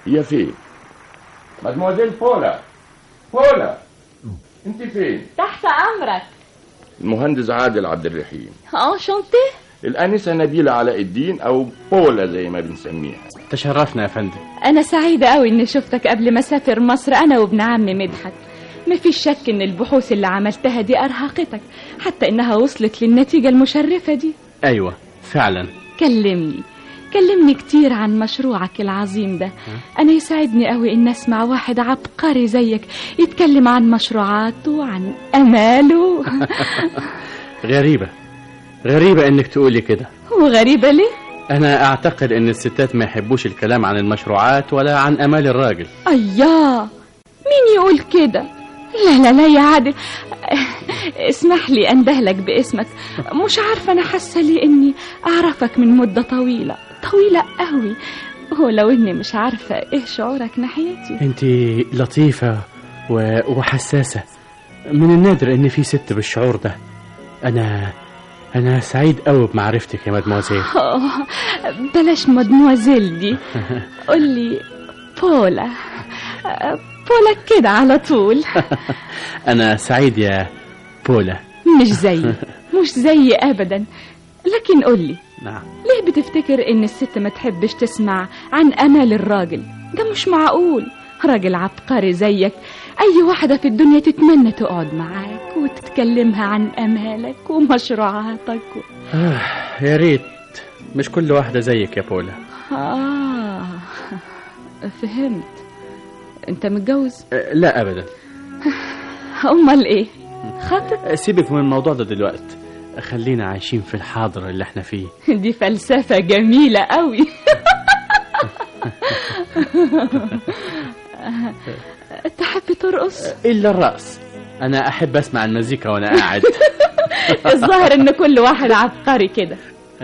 هي فين مادموزيل بولا بولا انت فين تحت امرك المهندس عادل عبد الرحيم انشانتي الانسه نبيله علاء الدين او بولا زي ما بنسميها تشرفنا يا فندم انا سعيده قوي اني شفتك قبل ما اسافر مصر انا وابن عمي مدحت مفيش شك ان البحوث اللي عملتها دي ارهقتك حتى انها وصلت للنتيجه المشرفه دي ايوه فعلا كلمني كلمني كتير عن مشروعك العظيم ده أنا يسعدني قوي إن أسمع واحد عبقري زيك يتكلم عن مشروعاته عن أماله غريبة غريبة انك تقولي كده وغريبة ليه؟ انا اعتقد ان الستات ما يحبوش الكلام عن المشروعات ولا عن امال الراجل أياه مين يقول كده؟ لا لا لا يا عادل اسمح لي أندهلك باسمك مش عارفة أنا حاسة لي إني أعرفك من مدة طويلة طويلة قوي ولو إني مش عارفة إيه شعورك ناحيتي انت لطيفة و... وحساسة من النادر ان في ست بالشعور ده انا انا سعيد قوي بمعرفتك يا مدموزيل أوه، بلاش مدموزيل دي قولي بولا بولا كده على طول انا سعيد يا بولا مش زيي مش زيي ابدا لكن قولي نعم ليه بتفتكر ان الست ما تحبش تسمع عن امال الراجل ده مش معقول راجل عبقري زيك اي واحدة في الدنيا تتمنى تقعد معاك وتتكلمها عن امالك ومشروعاتك و... آه يا ريت مش كل واحدة زيك يا بولا آه فهمت أنت متجوز؟ آه، لا ابدا أمال إيه؟ خاطب؟ سيبك من الموضوع ده دلوقتي خلينا عايشين في الحاضر اللي احنا فيه دي فلسفة جميلة قوي تحب ترقص؟ الا الرقص انا احب اسمع المزيكا وانا قاعد الظاهر ان كل واحد عبقري كده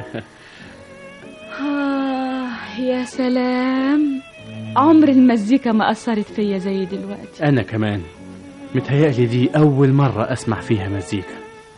آه يا سلام عمر المزيكا ما أثرت فيا زي دلوقتي انا كمان متهيألي دي اول مرة اسمع فيها مزيكا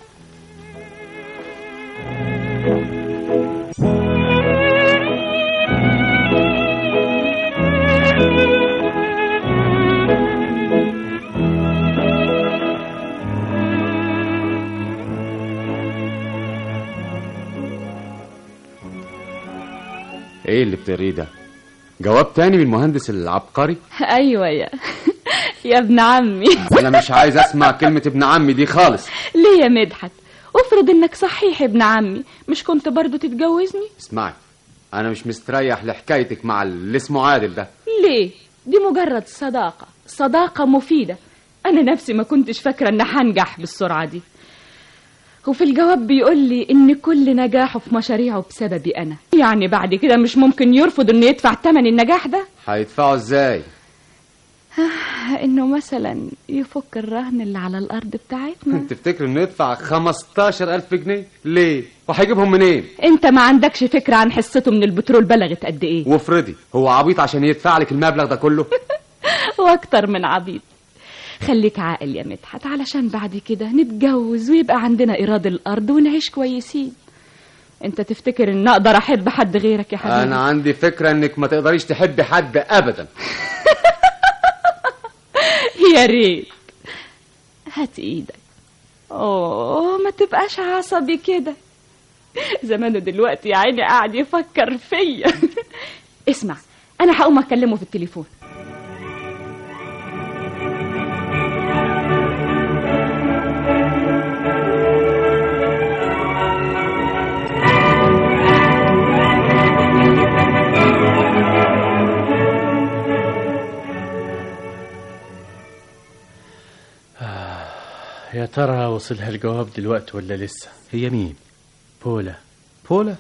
ايه اللي بتقريه ده جواب تاني من المهندس العبقري أيوة يا يا ابن عمي انا مش عايز اسمع كلمة ابن عمي دي خالص ليه يا مدحت افرض انك صحيح ابن عمي مش كنت برضو تتجوزني اسمعي انا مش مستريح لحكايتك مع اللي اسمه عادل ده ليه دي مجرد صداقة صداقة مفيدة أنا نفسي ما كنتش فاكرة إن هنجح بالسرعة دي وفي الجواب بيقول لي إن كل نجاحه في مشاريعه بسببي أنا يعني بعد كده مش ممكن يرفض إنه يدفع ثمن النجاح ده هيدفعوا ازاي آه، إنه مثلا يفك الرهن اللي على الأرض بتاعتنا تفتكر انه يدفع 15000 جنيه ليه وهيجيبهم منين أنت ما عندكش فكرة عن حصته من البترول بلغت قد إيه وافرضي هو عبيط عشان يدفع لك المبلغ ده كله واكتر من عبيط خليك عاقل يا مدحت علشان بعد كده نتجوز ويبقى عندنا إيراد الأرض ونعيش كويسين انت تفتكر ان اقدر احب حد غيرك يا حبيبي انا عندي فكرة انك ما تقدريش تحبي حد ابدا يا ريت هات ايدك اوه ما تبقاش عصبي كده زمانه دلوقتي يا عيني قاعد يفكر فيا اسمع انا هقوم اكلمه في التليفون يا ترى وصلها الجواب دلوقتي ولا لسه هي مين بولا بولا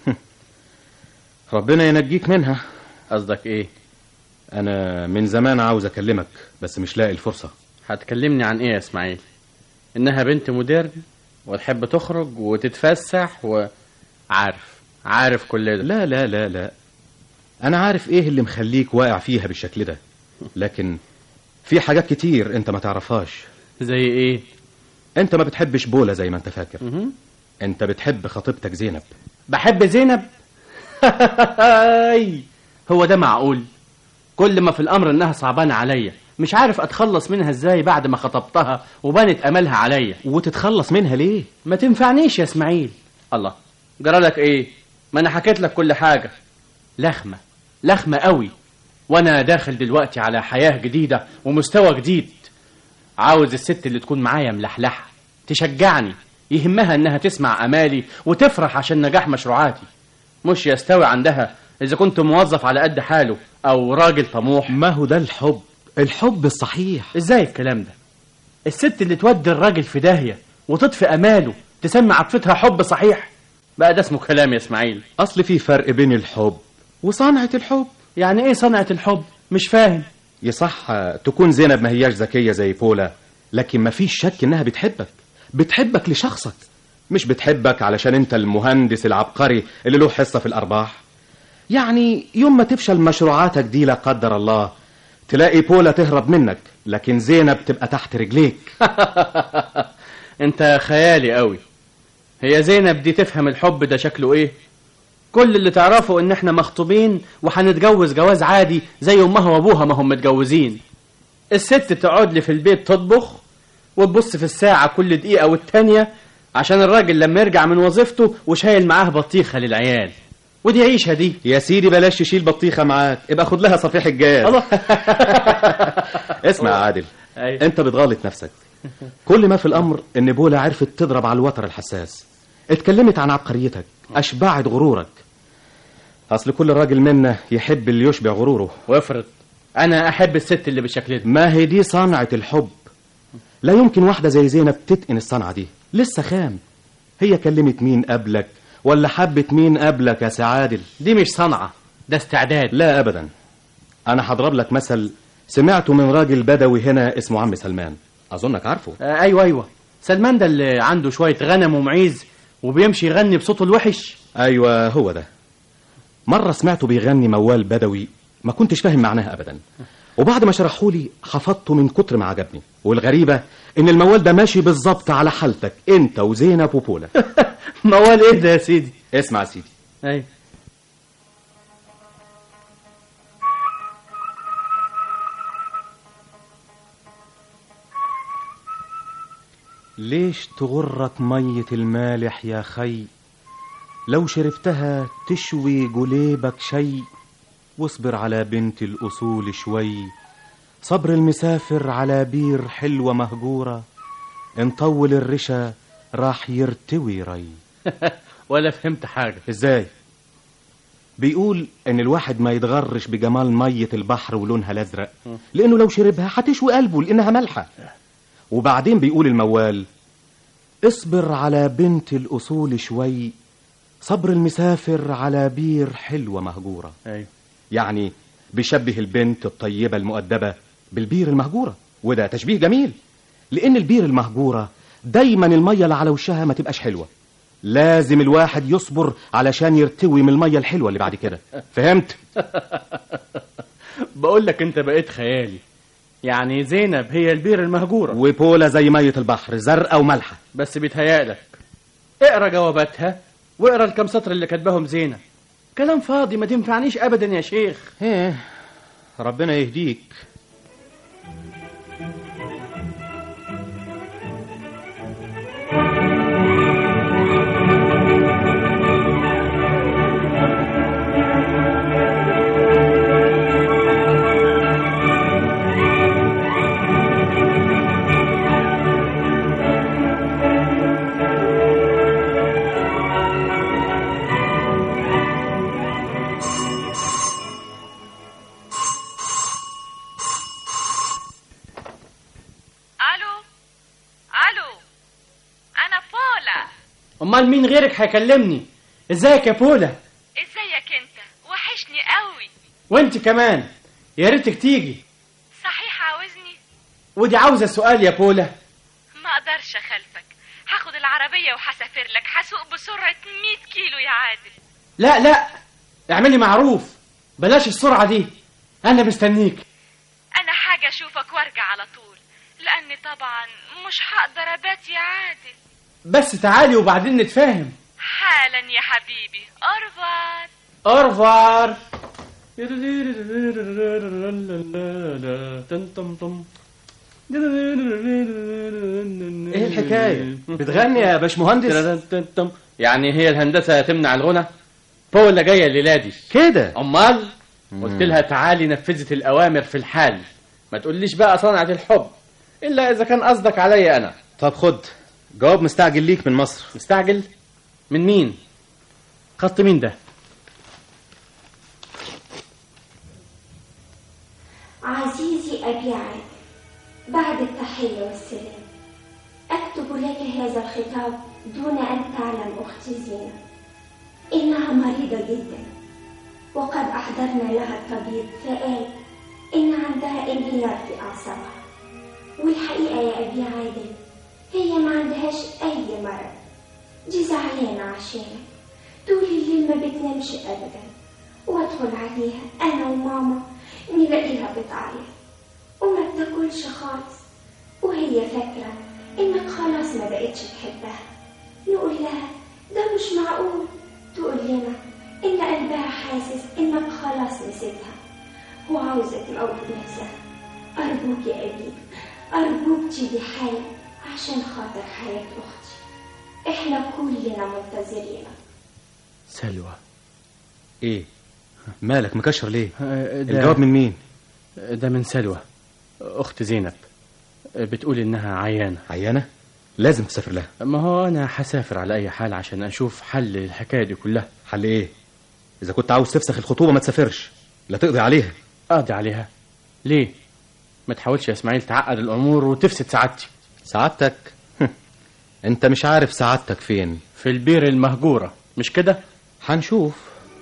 ربنا ينجيك منها قصدك ايه انا من زمان عاوز اكلمك بس مش لاقي الفرصة هتكلمني عن ايه يا اسماعيل انها بنت مودرن وتحب تخرج وتتفسح وعارف عارف كل ده لا لا لا لا انا عارف ايه اللي مخليك واقع فيها بالشكل ده لكن في حاجات كتير انت ما تعرفهاش زي ايه انت ما بتحبش بولا زي ما انت فاكر مهم. انت بتحب خطيبتك زينب بحب زينب هو ده معقول كل ما في الامر انها صعبانه عليا مش عارف اتخلص منها ازاي بعد ما خطبتها وبنت املها عليا وتتخلص منها ليه ما تنفعنيش يا اسماعيل الله جرالك ايه ما انا حكيت لك كل حاجه لخمه لخمه قوي وانا داخل دلوقتي على حياه جديده ومستوى جديد عاوز الست اللي تكون معايا ملحلحه تشجعني يهمها انها تسمع امالي وتفرح عشان نجاح مشروعاتي مش يستوي عندها اذا كنت موظف على قد حاله او راجل طموح ما هو ده الحب الحب الصحيح ازاي الكلام ده الست اللي تودي الراجل في داهيه وتطفي اماله تسمي عطفتها حب صحيح بقى ده اسمه كلام يا اسماعيل اصل في فرق بين الحب وصنعة الحب يعني ايه صنعة الحب مش فاهم يصح تكون زينب ما هياش ذكية زي بولا لكن ما فيش شك انها بتحبك بتحبك لشخصك مش بتحبك علشان انت المهندس العبقري اللي له حصة في الارباح يعني يوم ما تفشل مشروعاتك دي لا قدر الله تلاقي بولا تهرب منك لكن زينب تبقى تحت رجليك انت خيالي قوي هي زينب دي تفهم الحب ده شكله ايه كل اللي تعرفه ان احنا مخطوبين وهنتجوز جواز عادي زي امها وابوها ما هم متجوزين الست تقعد لي في البيت تطبخ وتبص في الساعة كل دقيقة والتانية عشان الراجل لما يرجع من وظيفته وشايل معاه بطيخة للعيال ودي عيشة دي يا سيدي بلاش تشيل بطيخة معاك ابقى خد لها صفيح الجاز الله اسمع يا عادل أيوة. انت بتغلط نفسك كل ما في الامر ان بولا عرفت تضرب على الوتر الحساس اتكلمت عن عبقريتك اشبعت غرورك اصل كل راجل منا يحب اللي يشبع غروره وافرض انا احب الست اللي بالشكل ده ما هي دي صنعة الحب لا يمكن واحدة زي زينب تتقن الصنعة دي لسه خام هي كلمت مين قبلك ولا حبت مين قبلك يا سعادل دي مش صنعة ده استعداد لا ابدا انا هضرب لك مثل سمعته من راجل بدوي هنا اسمه عم سلمان اظنك عارفه آه ايوه ايوه سلمان ده اللي عنده شوية غنم ومعيز وبيمشي يغني بصوته الوحش ايوه هو ده مرة سمعته بيغني موال بدوي ما كنتش فاهم معناها ابدا وبعد ما شرحولي حفظته من كتر ما عجبني والغريبة ان الموال ده ماشي بالظبط على حالتك انت وزينب وبولا موال ايه ده يا سيدي اسمع يا سيدي ايوه ليش تغرك مية المالح يا خي لو شربتها تشوي جليبك شي واصبر على بنت الأصول شوي صبر المسافر على بير حلوة مهجورة انطول الرشا راح يرتوي ري ولا فهمت حاجة ازاي بيقول ان الواحد ما يتغرش بجمال مية البحر ولونها الازرق لانه لو شربها هتشوي قلبه لانها مالحة وبعدين بيقول الموال اصبر على بنت الاصول شوي صبر المسافر على بير حلوة مهجورة ايوه يعني بيشبه البنت الطيبة المؤدبة بالبير المهجورة وده تشبيه جميل لأن البير المهجورة دايما المية اللي على وشها ما تبقاش حلوة لازم الواحد يصبر علشان يرتوي من المية الحلوة اللي بعد كده فهمت؟ بقول لك انت بقيت خيالي يعني زينب هي البير المهجورة وبولا زي مية البحر زرقاء وملحة بس بيتهيألك اقرا جواباتها واقرا الكام سطر اللي كاتباهم زينب كلام فاضي ما تنفعنيش ابدا يا شيخ ايه ربنا يهديك الو الو انا بولا امال مين غيرك هيكلمني ازيك يا بولا ازيك انت وحشني قوي وانت كمان يا ريتك تيجي صحيح عاوزني ودي عاوزه سؤال يا بولا ما اقدرش اخلفك هاخد العربيه وهسافر لك هسوق بسرعه 100 كيلو يا عادل لا لا اعملي معروف بلاش السرعه دي انا مستنيك انا حاجه اشوفك وارجع على طول لاني طبعا مش هقدر ابات يا عادل بس تعالي وبعدين نتفاهم حالا يا حبيبي أرفار أرفار ايه الحكاية؟ بتغني يا باشمهندس؟ يعني هي الهندسة تمنع الغنى؟ بولا جاية الليلة دي كده أمال قلت لها تعالي نفذت الأوامر في الحال ما تقوليش بقى صنعة الحب إلا إذا كان قصدك عليا أنا طب خد جواب مستعجل ليك من مصر مستعجل؟ من مين؟ خط مين ده؟ عزيزي أبي عاد بعد التحية والسلام أكتب لك هذا الخطاب دون أن تعلم أختي زينة إنها مريضة جدا وقد أحضرنا لها الطبيب فقال إن عندها انهيار في أعصابها والحقيقة يا أبي عادل هي ما عندهاش أي مرض دي زعلانة عشانك طول الليل ما بتنامش أبدا وأدخل عليها أنا وماما نلاقيها بتعيط وما بتاكلش خالص وهي فاكرة إنك خلاص ما بقتش تحبها نقول لها ده مش معقول تقول لنا إن قلبها حاسس إنك خلاص نسيتها وعاوزة تموت نفسها أرجوك يا أبي أرجوك تيجي حالا عشان خاطر حياة أختي إحنا كلنا منتظرينك سلوى ايه مالك مكشر ليه ده- الجواب من مين ده من سلوى أخت زينب بتقول إنها عيانة عيانة لازم تسافر لها ما هو أنا هسافر على أي حال عشان أشوف حل للحكاية دي كلها حل ايه اذا كنت عاوز تفسخ الخطوبة ما تسافرش لا تقضي عليها قاضي عليها ليه ما تحاولش يا اسماعيل تعقد الامور وتفسد سعادتي سعادتك انت مش عارف سعادتك فين في البير المهجورة مش كده هنشوف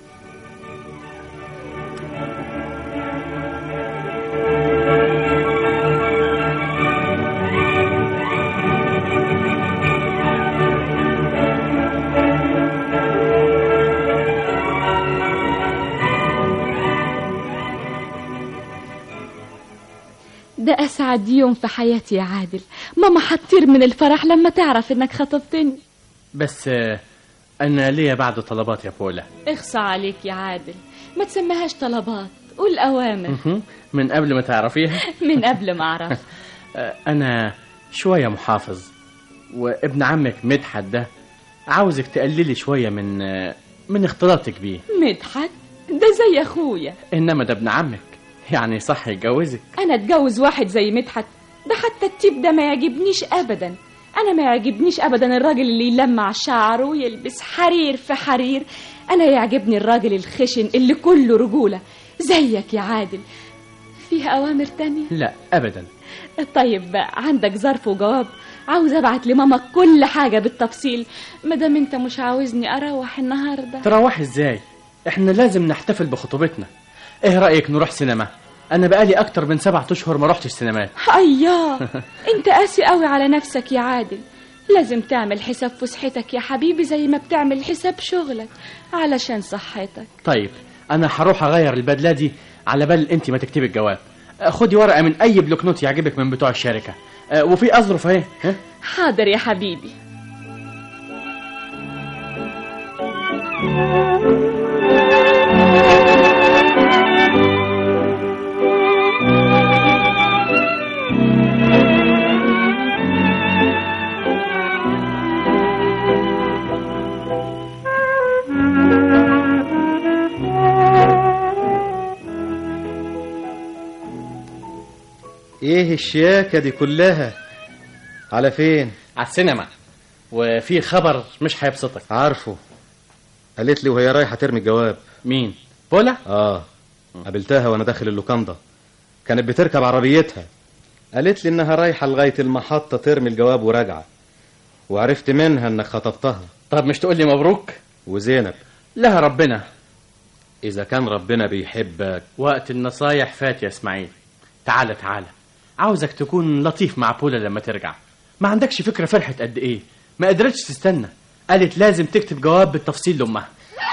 ده أسعد يوم في حياتي يا عادل ماما هتطير من الفرح لما تعرف إنك خطبتني بس آه، أنا ليا بعض طلبات يا بولا اخصى عليك يا عادل ما تسميهاش طلبات قول أوامر مهم. من قبل ما تعرفيها من قبل ما أعرف آه، أنا شوية محافظ وابن عمك مدحت ده عاوزك تقللي شوية من آه، من اختلاطك بيه مدحت ده زي أخويا إنما ده ابن عمك يعني صح يتجوزك أنا أتجوز واحد زي مدحت ده حتى التيب ده ما يعجبنيش أبدا أنا ما يعجبنيش أبدا الراجل اللي يلمع شعره ويلبس حرير في حرير أنا يعجبني الراجل الخشن اللي كله رجولة زيك يا عادل فيها أوامر تانية لا أبدا طيب بقى عندك ظرف وجواب عاوز ابعت لماما كل حاجة بالتفصيل مادام انت مش عاوزني اروح النهاردة تروحي ازاي احنا لازم نحتفل بخطوبتنا ايه رأيك نروح سينما انا بقالي اكتر من سبعة اشهر ما رحتش السينمات اياه انت قاسي قوي على نفسك يا عادل لازم تعمل حساب فسحتك يا حبيبي زي ما بتعمل حساب شغلك علشان صحتك طيب انا هروح اغير البدله دي على بال انت ما تكتبي الجواب آه، خدي ورقه من اي بلوك نوت يعجبك من بتوع الشركه آه، وفي اظرف اهي ها؟ حاضر يا حبيبي ايه الشياكة دي كلها على فين على السينما وفي خبر مش هيبسطك عارفه قالت لي وهي رايحة ترمي الجواب مين بولا اه قابلتها وانا داخل اللوكاندا كانت بتركب عربيتها قالت لي انها رايحة لغاية المحطة ترمي الجواب وراجعة وعرفت منها انك خطبتها طب مش تقول لي مبروك وزينب لها ربنا اذا كان ربنا بيحبك وقت النصايح فات يا اسماعيل تعالى تعالى عاوزك تكون لطيف مع بولا لما ترجع ما عندكش فكرة فرحت قد ايه ما قدرتش تستنى قالت لازم تكتب جواب بالتفصيل لامها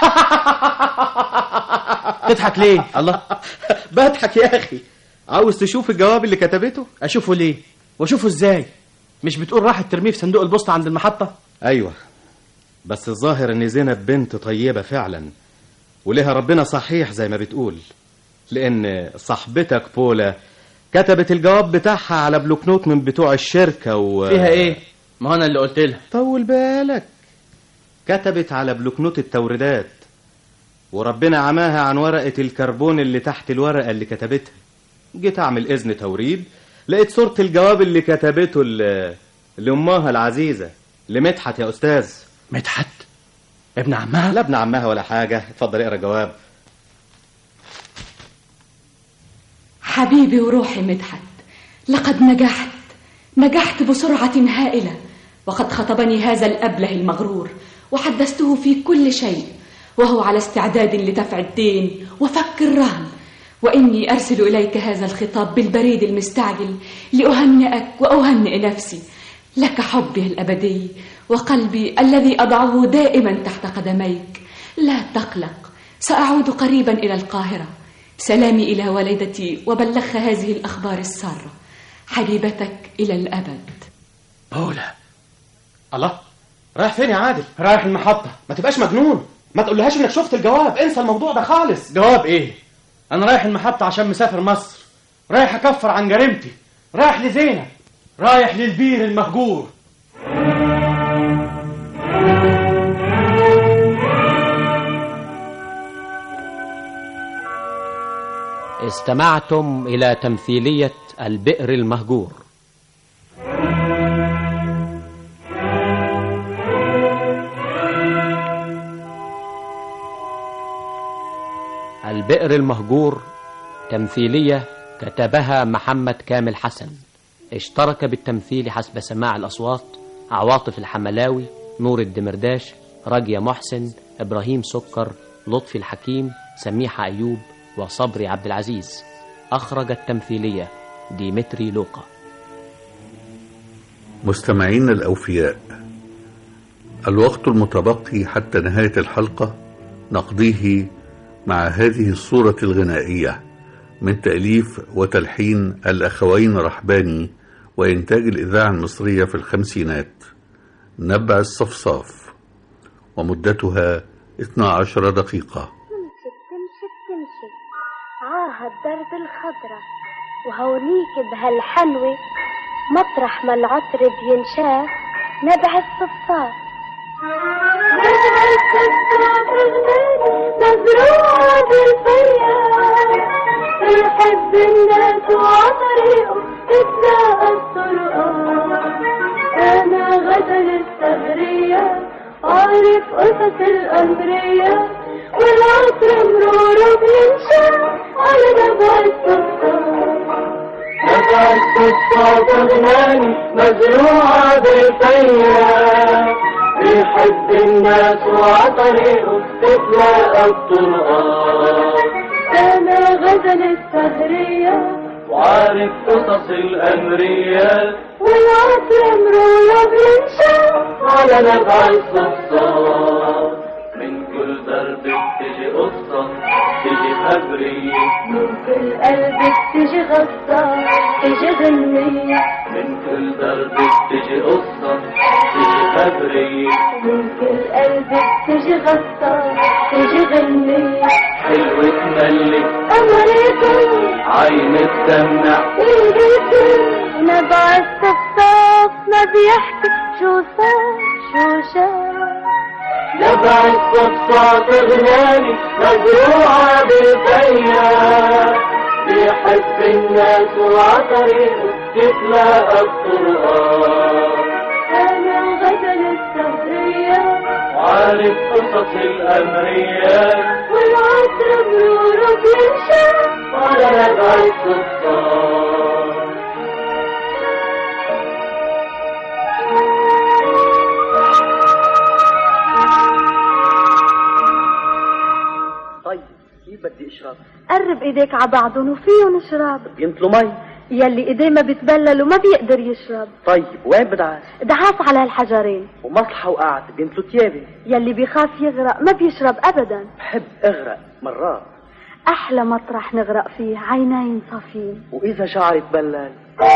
تضحك ليه الله بضحك يا اخي عاوز تشوف الجواب اللي كتبته اشوفه ليه واشوفه ازاي مش بتقول راحت ترميه في صندوق البوسطة عند المحطة ايوه بس الظاهر ان زينب بنت طيبة فعلا ولها ربنا صحيح زي ما بتقول لان صاحبتك بولا كتبت الجواب بتاعها على بلوكنوت من بتوع الشركة و فيها ايه ما انا اللي قلت لها طول بالك كتبت على بلوكنوت التوريدات وربنا عماها عن ورقة الكربون اللي تحت الورقة اللي كتبتها جيت أعمل إذن توريد لقيت صورة الجواب اللي كتبته ل- لأمها العزيزة لمدحت يا أستاذ مدحت ابن عمها لا ابن عمها ولا حاجة اتفضل اقرا الجواب حبيبي وروحي مدحت لقد نجحت نجحت بسرعة هائلة وقد خطبني هذا الأبله المغرور وحدثته في كل شيء وهو على استعداد لدفع الدين وفك الرهن وإني أرسل إليك هذا الخطاب بالبريد المستعجل لأهنئك وأهنئ نفسي لك حبي الأبدي وقلبي الذي أضعه دائما تحت قدميك لا تقلق سأعود قريبا إلى القاهرة سلامي إلى والدتي وبلغها هذه الأخبار السارة حبيبتك إلى الأبد بولا الله رايح فين يا عادل رايح المحطة ما تبقاش مجنون ما تقولهاش انك شفت الجواب انسى الموضوع ده خالص جواب ايه انا رايح المحطة عشان مسافر مصر رايح اكفر عن جريمتي رايح لزينب رايح للبير المهجور استمعتم إلى تمثيلية البئر المهجور البئر المهجور تمثيلية كتبها محمد كامل حسن اشترك بالتمثيل حسب سماع الأصوات عواطف الحملاوي نور الدمرداش راجية محسن إبراهيم سكر لطفي الحكيم سميحة أيوب وصبري عبد العزيز أخرج التمثيلية ديمتري لوقا مستمعين الأوفياء الوقت المتبقي حتى نهاية الحلقة نقضيه مع هذه الصورة الغنائية من تأليف وتلحين الأخوين رحباني وإنتاج الإذاعة المصرية في الخمسينات نبع الصفصاف ومدتها 12 دقيقة تمشي تمشي تمشي عاها الدرب الخضرة وهونيك بهالحلوة مطرح ما العطر بينشاف نبع الصفصاف نبع الصفصاف مزروعة بالفياض يحب الناس وعطريقه تتلاقى الطرقات أنا غدا الثغرية عارف قصص الأمرية والعطر مروره بينشا على نبع الصفصاف نبع الصفصاف أغناني مزروعة بالفياض بيحب الناس وعطريقه تتلاقى الطرقات أنا غدا الثغرية وعارف قصص الأمريات والعطر مروره بينشا على نبع الصفصاف من كل درب بتجي قصة تجي خبرية من كل قلب تجي غصة تجي غنية من كل درب بتجي قصة تجي خبرية من كل قلب تجي غصة تجي غنية حلوة تملك أمريكا عين تدمع إيديكي نبع الصفصاف ما بيحكي شو صار شو شاف نبع الصفصاف غناني مزروعة بالفياض بيحب الناس وعطريقه تتلاقى الطرقات أنا غدا الثغرية وعارف قصص الأمريات والعطر بنوره بينشا على نبع الصفصاف طيب كيف بدي اشرب قرب ايديك على بعضهم وفيهم اشرب ينطلوا مي يلي ايديه ما بيتبللوا ما بيقدر يشرب طيب وين بدعس دعاس على الحجرين ومصلحة وقعت بينطلوا تيابي يلي بيخاف يغرق ما بيشرب ابدا بحب اغرق مرات احلى مطرح نغرق فيه عينين صافين واذا شعري تبلل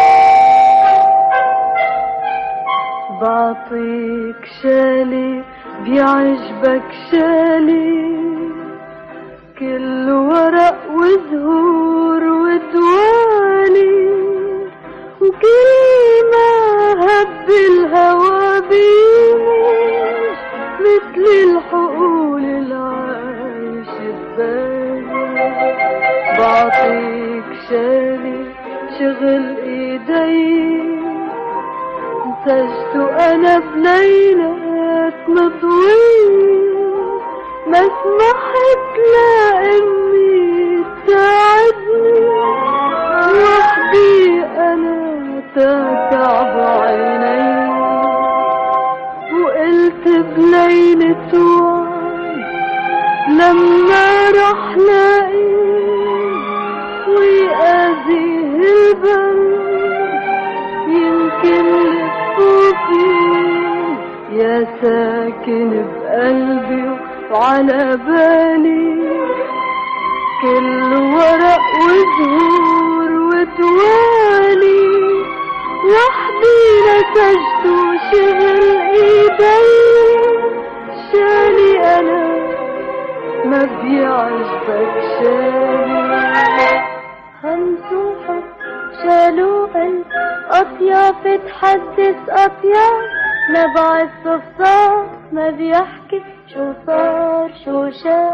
بعطيك شالي بيعجبك شالي كل ورق وزهور ودواني وكل ما هب الهوى بيمش مثل الحقول العايش ببالي بعطيك شالي شغل ايدي انتجت انا بليلات مطويل ما سمحت لامي تساعدني وحدي انا تتعب عيني وقلت بليلة وعد لما رح لاقي ويأذيه البرد يمكن لفوفي يا ساكن بقلبي وعلى بالي كل ورق وزهور وتوالي وحدي نسجت وشغل ايدي شالي انا ما بيعجبك شالي همس وحب شالوا قلب أطياف تحدث أطياف نبع الصفصاف ما بيحكي شو صار شو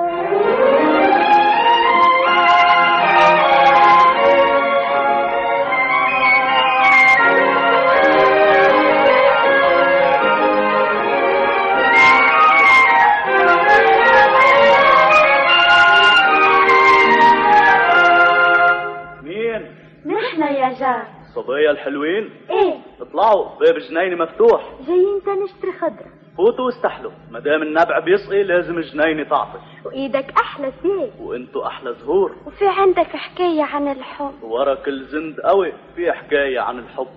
مين؟ نحن يا جار صبايا الحلوين ايه اطلعوا باب جنيني مفتوح جايين تنشتري خضرة فوتوا واستحلوا ما دام النبع بيسقي لازم جنيني تعطش وايدك احلى سيد وانتوا احلى زهور وفي عندك حكاية عن الحب ورا كل زند قوي في حكاية عن الحب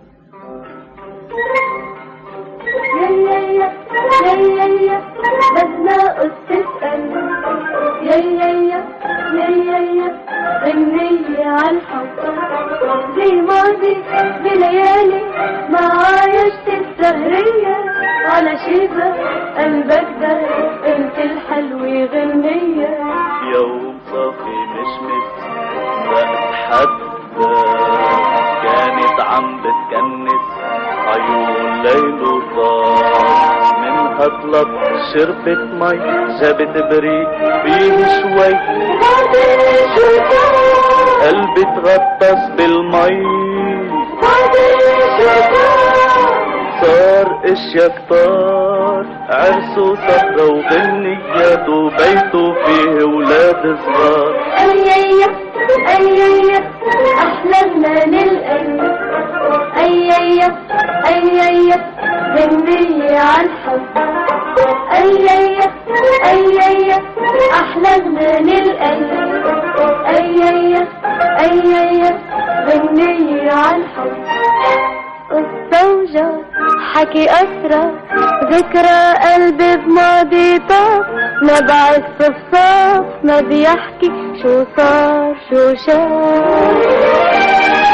يا يا يا يا يا يا بدنا تسأل يا يا يا يا يا يا غنية عن الحب زي ماضي بليالي ما عايشت السهرية على شيبة قلبك ده انت الحلوة غنية يوم صافي مشمس وقت حد كانت عم بتكنس عيون ليل وطار منها طلب شربت مي جابت بريق فيه شوي قلبي تغطس بالمي صار اشياء كتار عرسوا سهرة وغنيات وبيته فيه ولاد صغار أييا أييا أحلامنا للقلب أييا أييا غنية عن حب أييا أييا أحلامنا للقلب أييا أييا غنية عن حب الزوجة حكي أسرى ذكرى قلبي بماضي طاف نبع الصفصاف ما بيحكي شو صار شو شاف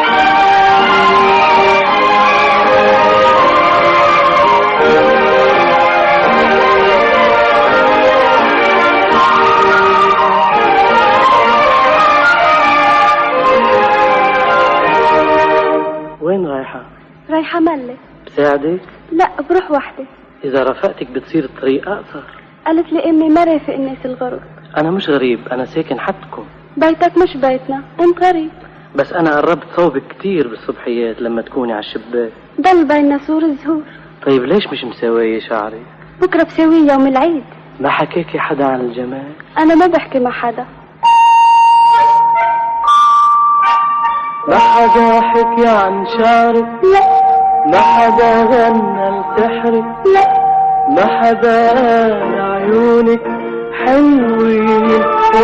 وين رايحة؟ رايحة ملك بساعدك؟ لا بروح وحدي إذا رافقتك بتصير الطريق أقصر قالت لي أمي ما رافق الناس الغرب أنا مش غريب أنا ساكن حدكم بيتك مش بيتنا انت غريب بس أنا قربت صوبك كتير بالصبحيات لما تكوني على الشباك ضل بيننا سور الزهور طيب ليش مش مساوية شعري؟ بكرة بسويه يوم العيد ما حكاكي حدا عن الجمال؟ أنا ما بحكي مع حدا ما حدا حكي عن شعرك لا ما حدا غنى لسحرك لا ما حدا قال عيونك حلوين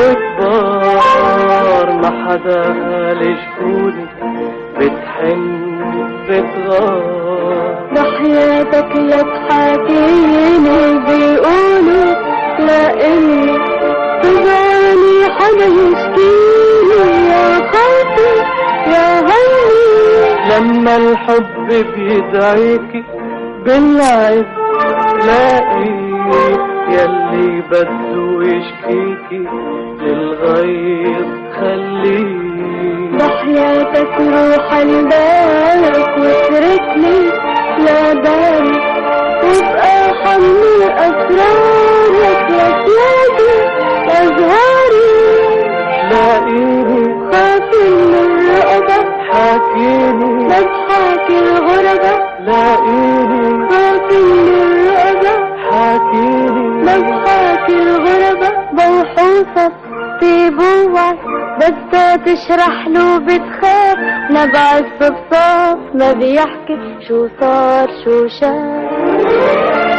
وكبار ما حدا قال جفونك بتحن بتغار بحياتك لا تحاكيني بيقولوا لاني تبعني حدا يشكيني يا خوفي يا هيني لما الحب بيدعيكي بالعز لاقي يلي بده يشكيكي للغير خليه بحياتك روح لبالك واتركني لا بالك وابقى حمل اسرارك يا سيادي يا زهاري لاقيني خافي من الرقبة حاكيني مضحك الغربة لاقيني خافي من الرقبة حاكيني مضحك الغربة بوحوصة طيب ووعي بدها تشرح له بتخاف نبع الصفصاف ما بيحكي شو صار شو شاف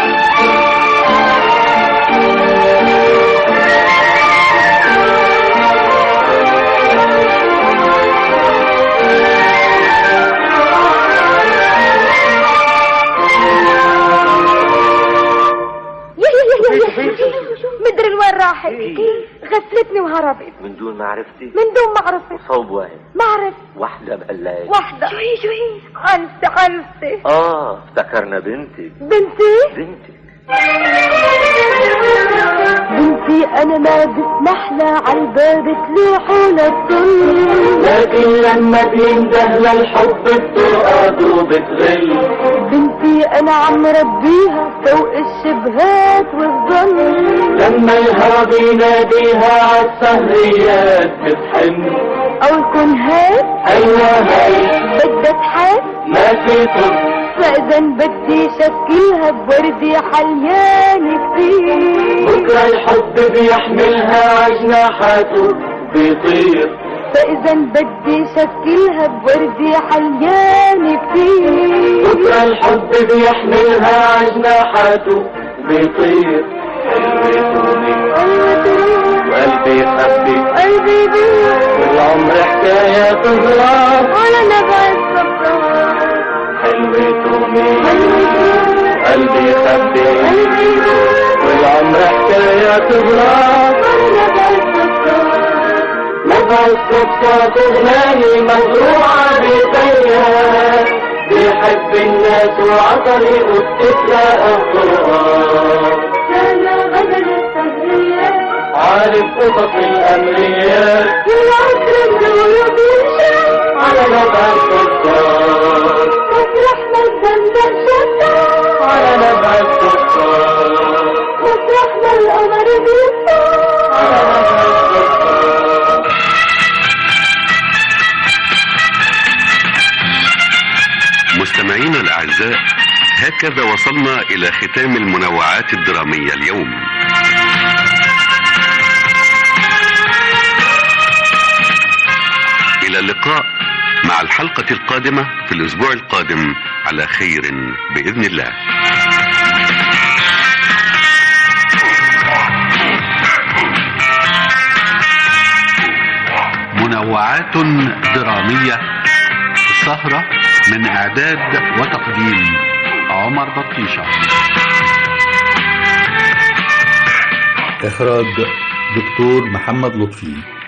مدري وين راحت غسلتني وهربت من دون معرفتي من دون معرفة صوب واحد ما عرفت واحدة بهالليل واحدة شو هي شو هي عنفتي عنفتي اه افتكرنا بنتك بنتي بنتك بنتي انا ما بسمح لها عالباب تلوح للظل لكن لما بينده للحب بترقد وبتغل بنتي انا عم ربيها فوق الشبهات والظل لما الهوى بيناديها عالسهريات بتحن او يكون هيك ايوه هي بدها تحس ما في طب فاذا بدي شكلها بوردي حليان كتير بكره الحب بيحملها عجناحاته بيطير فاذا بدي شكلها بوردي حليان كتير بكره الحب بيحملها عجناحاته بيطير وقلبي يخبي قلبي بيه والعمر حكاية تغرى ولا نبع الصفار حلوة تومي قلبي يخبي والعمر حكاية تغرى نبع الصفار تغناني مزروعة بيتيها بيحب الناس وعطريقه بتتلاقى الطرقات انا غدر السهرية عارف قصص الأمريات والعصر النور بيمشي على نبع الصفار مسرحنا الدم شتا على نبع الصفار مسرحنا القمر بيطلع على نبع الصفار مستمعينا الأعزاء هكذا وصلنا إلى ختام المنوعات الدرامية اليوم إلى اللقاء مع الحلقة القادمة في الأسبوع القادم على خير بإذن الله منوعات درامية السهرة من إعداد وتقديم عمر بطيشة إخراج دكتور محمد لطفي